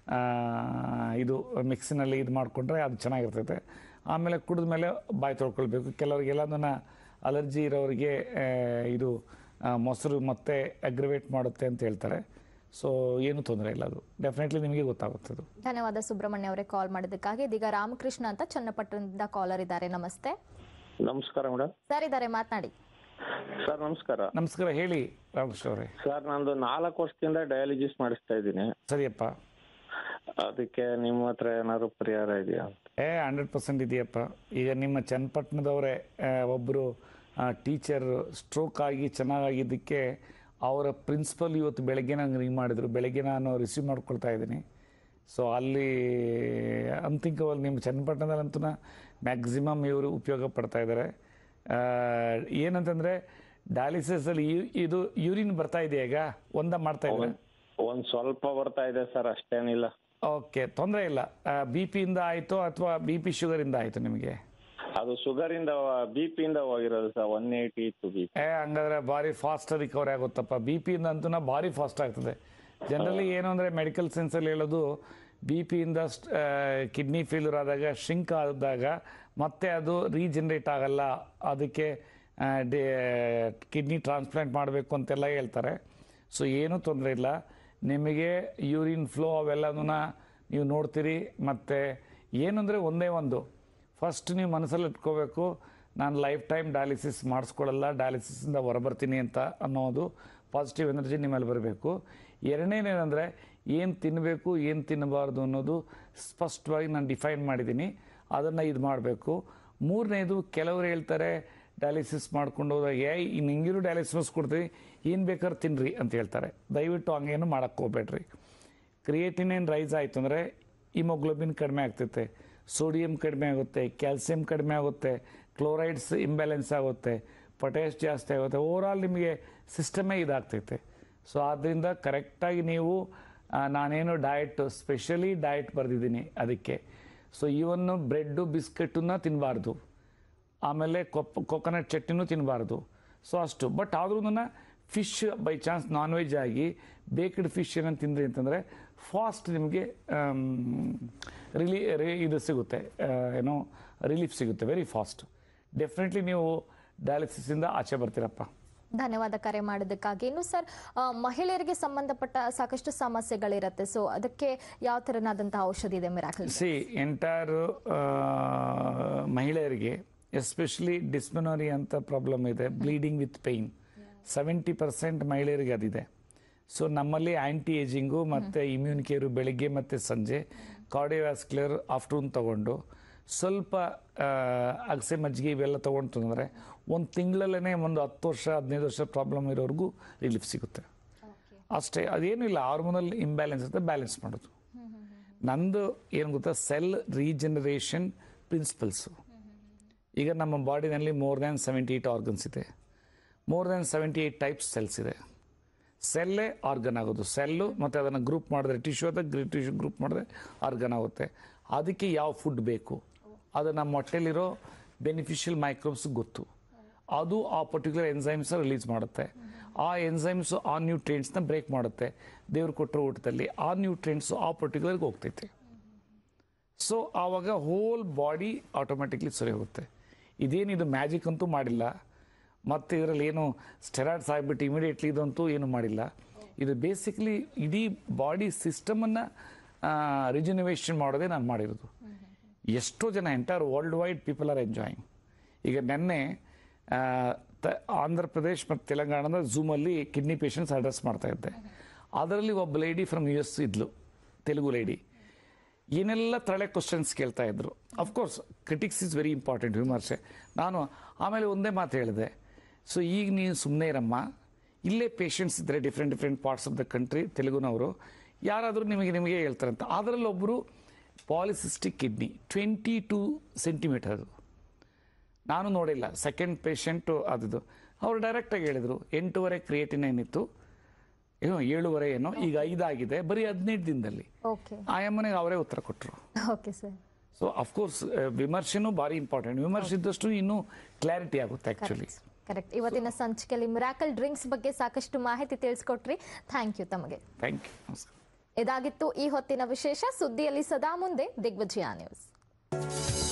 ಇದು ಮಿಕ್ಸಿನಲ್ಲಿ ಇದು ಮಾಡಿಕೊಂಡ್ರೆ ಅದು ಚೆನ್ನಾಗಿರ್ತೈತೆ ಆಮೇಲೆ ಕುಡಿದ ಮೇಲೆ ಬಾಯಿ ತೊಳ್ಕೊಳ್ಬೇಕು ಕೆಲವರಿಗೆಲ್ಲದನ್ನ ಅಲರ್ಜಿ ಇರೋರಿಗೆ ಆ, ಇದು ಆ, ಮೊಸರು ಮತ್ತೆ ಅಗ್ರಿವೇಟ್ ಮಾಡುತ್ತೆ ಅಂತ ಹೇಳ್ತಾರೆ ಸೊ ಏನೂ ತೊಂದರೆ ಇಲ್ಲ ಅದು ಡೆಫಿನೆಟ್ಲಿ ನಿಮಗೆ ಗೊತ್ತಾಗುತ್ತೆ ಅದು ಧನ್ಯವಾದ ಸುಬ್ರಹ್ಮಣ್ಯ ಅವರೇ ಕಾಲ್ ಮಾಡಿದ್ದಕ್ಕಾಗಿ ಇದೀಗ ರಾಮಕೃಷ್ಣ ಅಂತ ಚನ್ನಪಟ್ಟಣದಿಂದ ಕಾಲರ್ ಇದ್ದಾರೆ ನಮಸ್ತೆ ನಮಸ್ಕಾರ ಮೇಡಮ್ ಸರ್ ಇದ್ದಾರೆ ಮಾತನಾಡಿ ಸರ್ ನಮಸ್ಕಾರ ನಮಸ್ಕಾರ ಹೇಳಿ ರಾಮಕೃಷ್ಣ ಅವರೇ ಸರ್ ನಂದು ನಾಲ್ಕು ವರ್ಷದಿಂದ ಡಯಾಲಿಸಿಸ್ ಮಾಡಿಸ್ತಾ ಇದ್ದೀನಿ ಸರಿಯಪ್ಪ ಅದಕ್ಕೆ ನಿಮ್ಮ ಹತ್ರ ಏನಾದ್ರು ಪರಿಹಾರ ಇದೆಯಾ ಅಂತ ಏ ಹಂಡ್ರೆಡ್ ಪರ್ಸೆಂಟ್ ಇದೆಯಪ್ಪ ಈಗ ನಿಮ್ಮ ಚನ್ನಪಟ್ಟಣದವರೇ ಒಬ್ಬರು ಟೀಚರ್ ಸ್ಟ್ರೋಕ್ ಆಗಿ ಚೆನ್ನಾಗಿದ್ದಕ್ಕೆ ಅವರ ಪ್ರಿನ್ಸಿಪಲ್ ಇವತ್ತು ಬೆಳಗ್ಗೆ ನಂಗೆ ರಿಂಗ್ ಮಾಡಿದರು ಬೆಳಗ್ಗೆ ನಾನು ರಿಸೀವ್ ಮಾಡ್ಕೊಳ್ತಾ ಇದ್ದೀನಿ ಸೊ ಅಲ್ಲಿ ಅಂತಿಂಕವಲ್ಲಿ ನಿಮ್ಮ ಚನ್ನಪಟ್ಟಣದಲ್ಲಂತೂ ಮ್ಯಾಕ್ಸಿಮಮ್ ಇವರು ಉಪಯೋಗ ಪಡ್ತಾ ಇದ್ದಾರೆ ಆ, ಏನಂತಂದರೆ ಡಯಾಲಿಸಿಸಲ್ಲಿ ಇದು ಯೂರಿನ್ ಬರ್ತಾ ಇದೆಯಾ ಈಗ ಒಂದ ಮಾಡ್ತಾ ಇದ್ದಾರೆ ಒಂದ್ ಸ್ವಲ್ಪ ಬರ್ತಾ ಇದೆ ಸರ್ ಅಷ್ಟೇನಿಲ್ಲ ಓಕೆ ತೊಂದರೆ ಇಲ್ಲ ಬಿ ಪಿಯಿಂದ ಆಯಿತು ಅಥವಾ ಬಿ ಪಿ ಶುಗರಿಂದ ಆಯಿತು ನಿಮಗೆ ಅದು ಶುಗರ್ ಇಂದ ಬಿ ಪಿ ಇಂದ ಹೋಗಿರೋದು ಸರ್ ಒನ್ ಏಯ್ಟಿ ಇತ್ತು ಬಿ ಏ ಹಂಗಾದ್ರೆ ಭಾರಿ ಫಾಸ್ಟ್ ರಿಕವರಿ ಆಗುತ್ತಪ್ಪ ಬಿ ಪಿಯಿಂದ ಅಂತೂ ಭಾರಿ ಫಾಸ್ಟ್ ಆಗ್ತದೆ ಜನರಲಿ ಏನು ಅಂದರೆ ಮೆಡಿಕಲ್ ಸೆನ್ಸಲ್ಲಿ ಹೇಳೋದು ಬಿ ಪಿಯಿಂದ ಕಿಡ್ನಿ ಫೇಲ್ಯೂರ್ ಆದಾಗ ಶಿಂಕ್ ಆದಾಗ ಮತ್ತೆ ಅದು ರೀಜನ್ರೇಟ್ ಆಗಲ್ಲ ಅದಕ್ಕೆ ಕಿಡ್ನಿ ಟ್ರಾನ್ಸ್ಪ್ಲಾಂಟ್ ಮಾಡಬೇಕು ಅಂತೆಲ್ಲ ಹೇಳ್ತಾರೆ ಸೊ ಏನೂ ತೊಂದರೆ ಇಲ್ಲ ನಿಮಗೆ ಯೂರಿನ್ ಫ್ಲೋ ಅವೆಲ್ಲನೂ ನೀವು ನೋಡ್ತೀರಿ ಮತ್ತು ಏನಂದರೆ ಒಂದೇ ಒಂದು ಫಸ್ಟ್ ನೀವು ಮನಸ್ಸಲ್ಲಿ ಇಟ್ಕೋಬೇಕು ನಾನು ಲೈಫ್ ಟೈಮ್ ಡಯಾಲಿಸಿಸ್ ಮಾಡಿಸ್ಕೊಳ್ಳಲ್ಲ ಡಯಾಲಿಸಿಸಿಂದ ಹೊರಬರ್ತೀನಿ ಅಂತ ಅನ್ನೋದು ಪಾಸಿಟಿವ್ ಎನರ್ಜಿ ನಿಮ್ಮಲ್ಲಿ ಬರಬೇಕು ಎರಡನೇನೇನೆಂದರೆ ಏನು ತಿನ್ನಬೇಕು ಏನು ತಿನ್ನಬಾರ್ದು ಅನ್ನೋದು ಸ್ಪಷ್ಟವಾಗಿ ನಾನು ಡಿಫೈನ್ ಮಾಡಿದ್ದೀನಿ ಅದನ್ನು ಇದು ಮಾಡಬೇಕು ಮೂರನೇದು ಕೆಲವರು ಹೇಳ್ತಾರೆ ಡಯಾಲಿಸಿಸ್ ಮಾಡ್ಕೊಂಡು ಹೋದಾಗ ಏ ಇನ್ನು ಹಿಂಗಿರು ಡಯಾಲಿಸಿಸ್ ಕೊಡ್ತೀವಿ ಏನು ಬೇಕಾದ್ರೆ ತಿನ್ನಿರಿ ಅಂತ ಹೇಳ್ತಾರೆ ದಯವಿಟ್ಟು ಹಂಗೇನು ಮಾಡೋಕ್ಕೆ ಹೋಗ್ಬೇಡ್ರಿ ಕ್ರಿಯೇಟಿನೇನ್ ರೈಸ್ ಆಯಿತು ಅಂದರೆ ಇಮೋಗ್ಲೋಬಿನ್ ಕಡಿಮೆ ಆಗ್ತೈತೆ ಸೋಡಿಯಂ ಕಡಿಮೆ ಆಗುತ್ತೆ ಕ್ಯಾಲ್ಸಿಯಂ ಕಡಿಮೆ ಆಗುತ್ತೆ ಕ್ಲೋರೈಡ್ಸ್ ಇಂಬ್ಯಾಲೆನ್ಸ್ ಆಗುತ್ತೆ ಪೊಟ್ಯಾಶ್ ಜಾಸ್ತಿ ಆಗುತ್ತೆ ಓವರಾಲ್ ನಿಮಗೆ ಸಿಸ್ಟಮೇ ಇದಾಗ್ತೈತೆ ಸೊ ಆದ್ದರಿಂದ ಕರೆಕ್ಟಾಗಿ ನೀವು ಆ, ನಾನೇನು ಡಯಟ್ ಸ್ಪೆಷಲಿ ಡಯಟ್ ಬರೆದಿದ್ದೀನಿ ಅದಕ್ಕೆ ಸೊ ಇವನ್ನು ಬ್ರೆಡ್ಡು ಬಿಸ್ಕೆಟನ್ನ ತಿನ್ನಬಾರ್ದು ಆಮೇಲೆ ಕೊಪ್ ಕೊಕೊನಟ್ ಚಟ್ನಿನೂ ತಿನ್ನಬಾರ್ದು ಸೊ ಅಷ್ಟು ಬಟ್ ಆದ್ರೂ fish by chance non veg ಆಗಿ ಬೇಕ್ಡ್ ಫಿಶ್ ಏನಂತ ತಿಂದ್ರಿ ಅಂತಂದರೆ ಫಾಸ್ಟ್ ನಿಮಗೆ ರಿಲಿ ರಿ- ಇದು ಸಿಗುತ್ತೆ ಆ, ಏನೋ ರಿಲೀಫ್ ಸಿಗುತ್ತೆ ವೆರಿ ಫಾಸ್ಟ್ ಡೆಫಿನೆಟ್ಲಿ ನೀವು ಡಯಾಲಿಸಿಸಿಂದ ಆಚೆ ಬರ್ತೀರಪ್ಪ ಧನ್ಯವಾದ ಕರೆ ಮಾಡೋದಕ್ಕಾಗಿ ಇನ್ನು ಸರ್ ಆ, ಮಹಿಳೆಯರಿಗೆ ಸಂಬಂಧಪಟ್ಟ ಸಾಕಷ್ಟು ಸಮಸ್ಯೆಗಳಿರುತ್ತೆ ಸೊ ಅದಕ್ಕೆ ಯಾವ ಥರನಾದಂತಹ ಔಷಧಿ ಇದೆ ಮಿರಾಕಲ್ ಸಿ ಎಂಟೈರ್ ಮಹಿಳೆಯರಿಗೆ ಎಸ್ಪೆಷಲಿ ಡಿಸ್ಮಿನೋರಿ ಅಂತ ಪ್ರಾಬ್ಲಮ್ ಇದೆ bleeding with pain seventy percent ಮಹಿಳೆಯರಿಗೆ ಅದಿದೆ ಸೊ ನಮ್ಮಲ್ಲಿ ಆ್ಯಂಟಿ ಏಜಿಂಗು ಮತ್ತು ಇಮ್ಯೂನ್ ಕೇರು ಬೆಳಿಗ್ಗೆ ಮತ್ತು ಸಂಜೆ ಕಾರ್ಡಿಯೋವ್ಯಾಸ್ಕ್ಯುಲರ್ ಆಫ್ಟರ್ನೂನ್ ತಗೊಂಡು ಸ್ವಲ್ಪ ಆ, ಅಗಸೆ ಮಜ್ಜಿಗೆ ಇವೆಲ್ಲ ತೊಗೊಂಡು ತಂದರೆ ಒಂದು ತಿಂಗಳಲ್ಲೇ ಒಂದು ಹತ್ತು ವರ್ಷ ಹದಿನೈದು ವರ್ಷ ಪ್ರಾಬ್ಲಮ್ ಇರೋರ್ಗೂ ರಿಲೀಫ್ ಸಿಗುತ್ತೆ ಅಷ್ಟೇ ಅದೇನು ಇಲ್ಲ ಹಾರ್ಮೋನಲ್ ಇಂಬ್ಯಾಲೆನ್ಸ್ ಇರುತ್ತೆ ಬ್ಯಾಲೆನ್ಸ್ ಮಾಡೋದು ನಂದು ಏನು ಗೊತ್ತಾ ಸೆಲ್ ರೀಜನರೇಷನ್ ಪ್ರಿನ್ಸಿಪಲ್ಸು ಈಗ ನಮ್ಮ ಬಾಡಿನಲ್ಲಿ more than seventy eight organs ಇದೆ more than seventy eight types cells ಇದೆ ಸೆಲ್ಲೇ ಆರ್ಗನ್ ಆಗೋದು ಸೆಲ್ಲು ಮತ್ತು ಅದನ್ನು ಗ್ರೂಪ್ ಮಾಡಿದ್ರೆ ಟಿಶ್ಯೂ ಅದ ಟಿಶ್ಯೂ ಗ್ರೂಪ್ ಮಾಡಿದ್ರೆ ಆರ್ಗನ್ ಆಗುತ್ತೆ ಅದಕ್ಕೆ ಯಾವ ಫುಡ್ ಬೇಕು ಅದು ನಮ್ಮ ಹೊಟ್ಟೆಲಿರೋ ಬೆನಿಫಿಷಿಯಲ್ ಮೈಕ್ರೋಬ್ಸ್ ಗೊತ್ತು ಅದು ಆ ಪರ್ಟಿಕ್ಯುಲರ್ ಎನ್ಸೈಮ್ಸ್ ರಿಲೀಸ್ ಮಾಡುತ್ತೆ ಆ ಎನ್ಸೈಮ್ಸ್ ಆ ನ್ಯೂಟ್ರಿಯೆಂಟ್ಸ್ನ ಬ್ರೇಕ್ ಮಾಡುತ್ತೆ ದೇವ್ರು ಕೊಟ್ಟರು ಊಟದಲ್ಲಿ ಆ ನ್ಯೂಟ್ರಿಯೆಂಟ್ಸು ಆ ಪರ್ಟಿಕ್ಯುಲರ್ಗೆ ಹೋಗ್ತೈತೆ ಸೊ ಆವಾಗ ಹೋಲ್ ಬಾಡಿ ಆಟೋಮೆಟಿಕ್ಲಿ ಸರಿ ಹೋಗುತ್ತೆ ಇದೇನಿದು ಮ್ಯಾಜಿಕ್ ಅಂತೂ ಮಾಡಿಲ್ಲ ಮತ್ತು ಇದರಲ್ಲಿ ಏನು ಸ್ಟೆರಾಯ್ಡ್ಸ್ ಆಗಿಬಿಟ್ಟು ಇಮಿಡಿಯೇಟ್ಲಿ ಇದಂತೂ ಏನು ಮಾಡಿಲ್ಲ ಇದು ಬೇಸಿಕ್ಲಿ ಇಡೀ ಬಾಡಿ ಸಿಸ್ಟಮನ್ನು ರಿಜುನಿವೇಷನ್ ಮಾಡೋದೇ ನಾನು ಮಾಡಿರೋದು ಎಷ್ಟೋ ಜನ entire world wide people are enjoying ಈಗ ನೆನ್ನೆ ಆ, ತ- ಆಂಧ್ರ ಪ್ರದೇಶ್ ಮತ್ತು ತೆಲಂಗಾಣದ ಝೂಮಲ್ಲಿ ಕಿಡ್ನಿ ಪೇಷಂಟ್ಸ್ ಅಡ್ರೆಸ್ ಮಾಡ್ತಾ ಇದ್ದೆ ಅದರಲ್ಲಿ ಒಬ್ಬ ಲೇಡಿ ಫ್ರಮ್ ಯು ಎಸ್ ಇದ್ಲು ತೆಲುಗು ಲೇಡಿ ಏನೆಲ್ಲ ತಳೆ ಕ್ವಶನ್ಸ್ ಕೇಳ್ತಾ ಇದ್ರು of course critics is very important ವಿಮರ್ಶೆ ನಾನು ಆಮೇಲೆ ಒಂದೇ ಮಾತು ಹೇಳಿದೆ ಸೊ ಈಗ ನೀವು ಸುಮ್ಮನೆ ಇರಮ್ಮ ಇಲ್ಲೇ ಪೇಷಂಟ್ಸ್ ಇದ್ದರೆ different different parts of the country ತೆಲುಗುನವರು ಯಾರಾದರೂ ನಿಮಗೆ ನಿಮಗೆ ಹೇಳ್ತಾರಂತ ಅದರಲ್ಲಿ ಒಬ್ಬರು polycystic kidney twenty two centimetre ಅದು ನಾನು ನೋಡಿಲ್ಲ ಸೆಕೆಂಡ್ ಪೇಷಂಟು ಅದು ಅವರು ಡೈರೆಕ್ಟಾಗಿ ಹೇಳಿದರು ಎಂಟೂವರೆ ಕ್ರಿಯೇಟಿನ್ ಏನಿತ್ತು ಏನೋ ಏಳುವರೆ ಏನೋ ಈಗ ಐದಾಗಿದೆ ಬರೀ ಹದಿನೈದು ದಿನದಲ್ಲಿ ಓಕೆ ಆ ಅಮ್ಮನಿಗೆ ಅವರೇ ಉತ್ತರ ಕೊಟ್ಟರು ಓಕೆ ಸರ್ ಸೊ ಅಫ್ಕೋರ್ಸ್ ವಿಮರ್ಶೆನೂ ಭಾರಿ ಇಂಪಾರ್ಟೆಂಟ್ ವಿಮರ್ಶೆ ಇದ್ದಷ್ಟು ಇನ್ನೂ ಕ್ಲಾರಿಟಿ ಆಗುತ್ತೆ ಆ್ಯಕ್ಚುಲಿ ಕರೆಕ್ಟ್ ಇವತ್ತಿನ ಸಂಚಿಕೆಯಲ್ಲಿ ಮಿರಾಕಲ್ ಡ್ರಿಂಕ್ಸ್ ಬಗ್ಗೆ ಸಾಕಷ್ಟು ಮಾಹಿತಿ ತಿಳಿಸ್ಕೊಟ್ರಿ ಥ್ಯಾಂಕ್ ಯು ತಮಗೆ ಥ್ಯಾಂಕ್ ಯು ನಮಸ್ಕಾರ ಇದಾಗಿತ್ತು ಈ ಹೊತ್ತಿನ ವಿಶೇಷ ಸುದ್ದಿಯಲ್ಲಿ ಸದಾ ಮುಂದೆ ದಿಗ್ವಿಜಯ ನ್ಯೂಸ್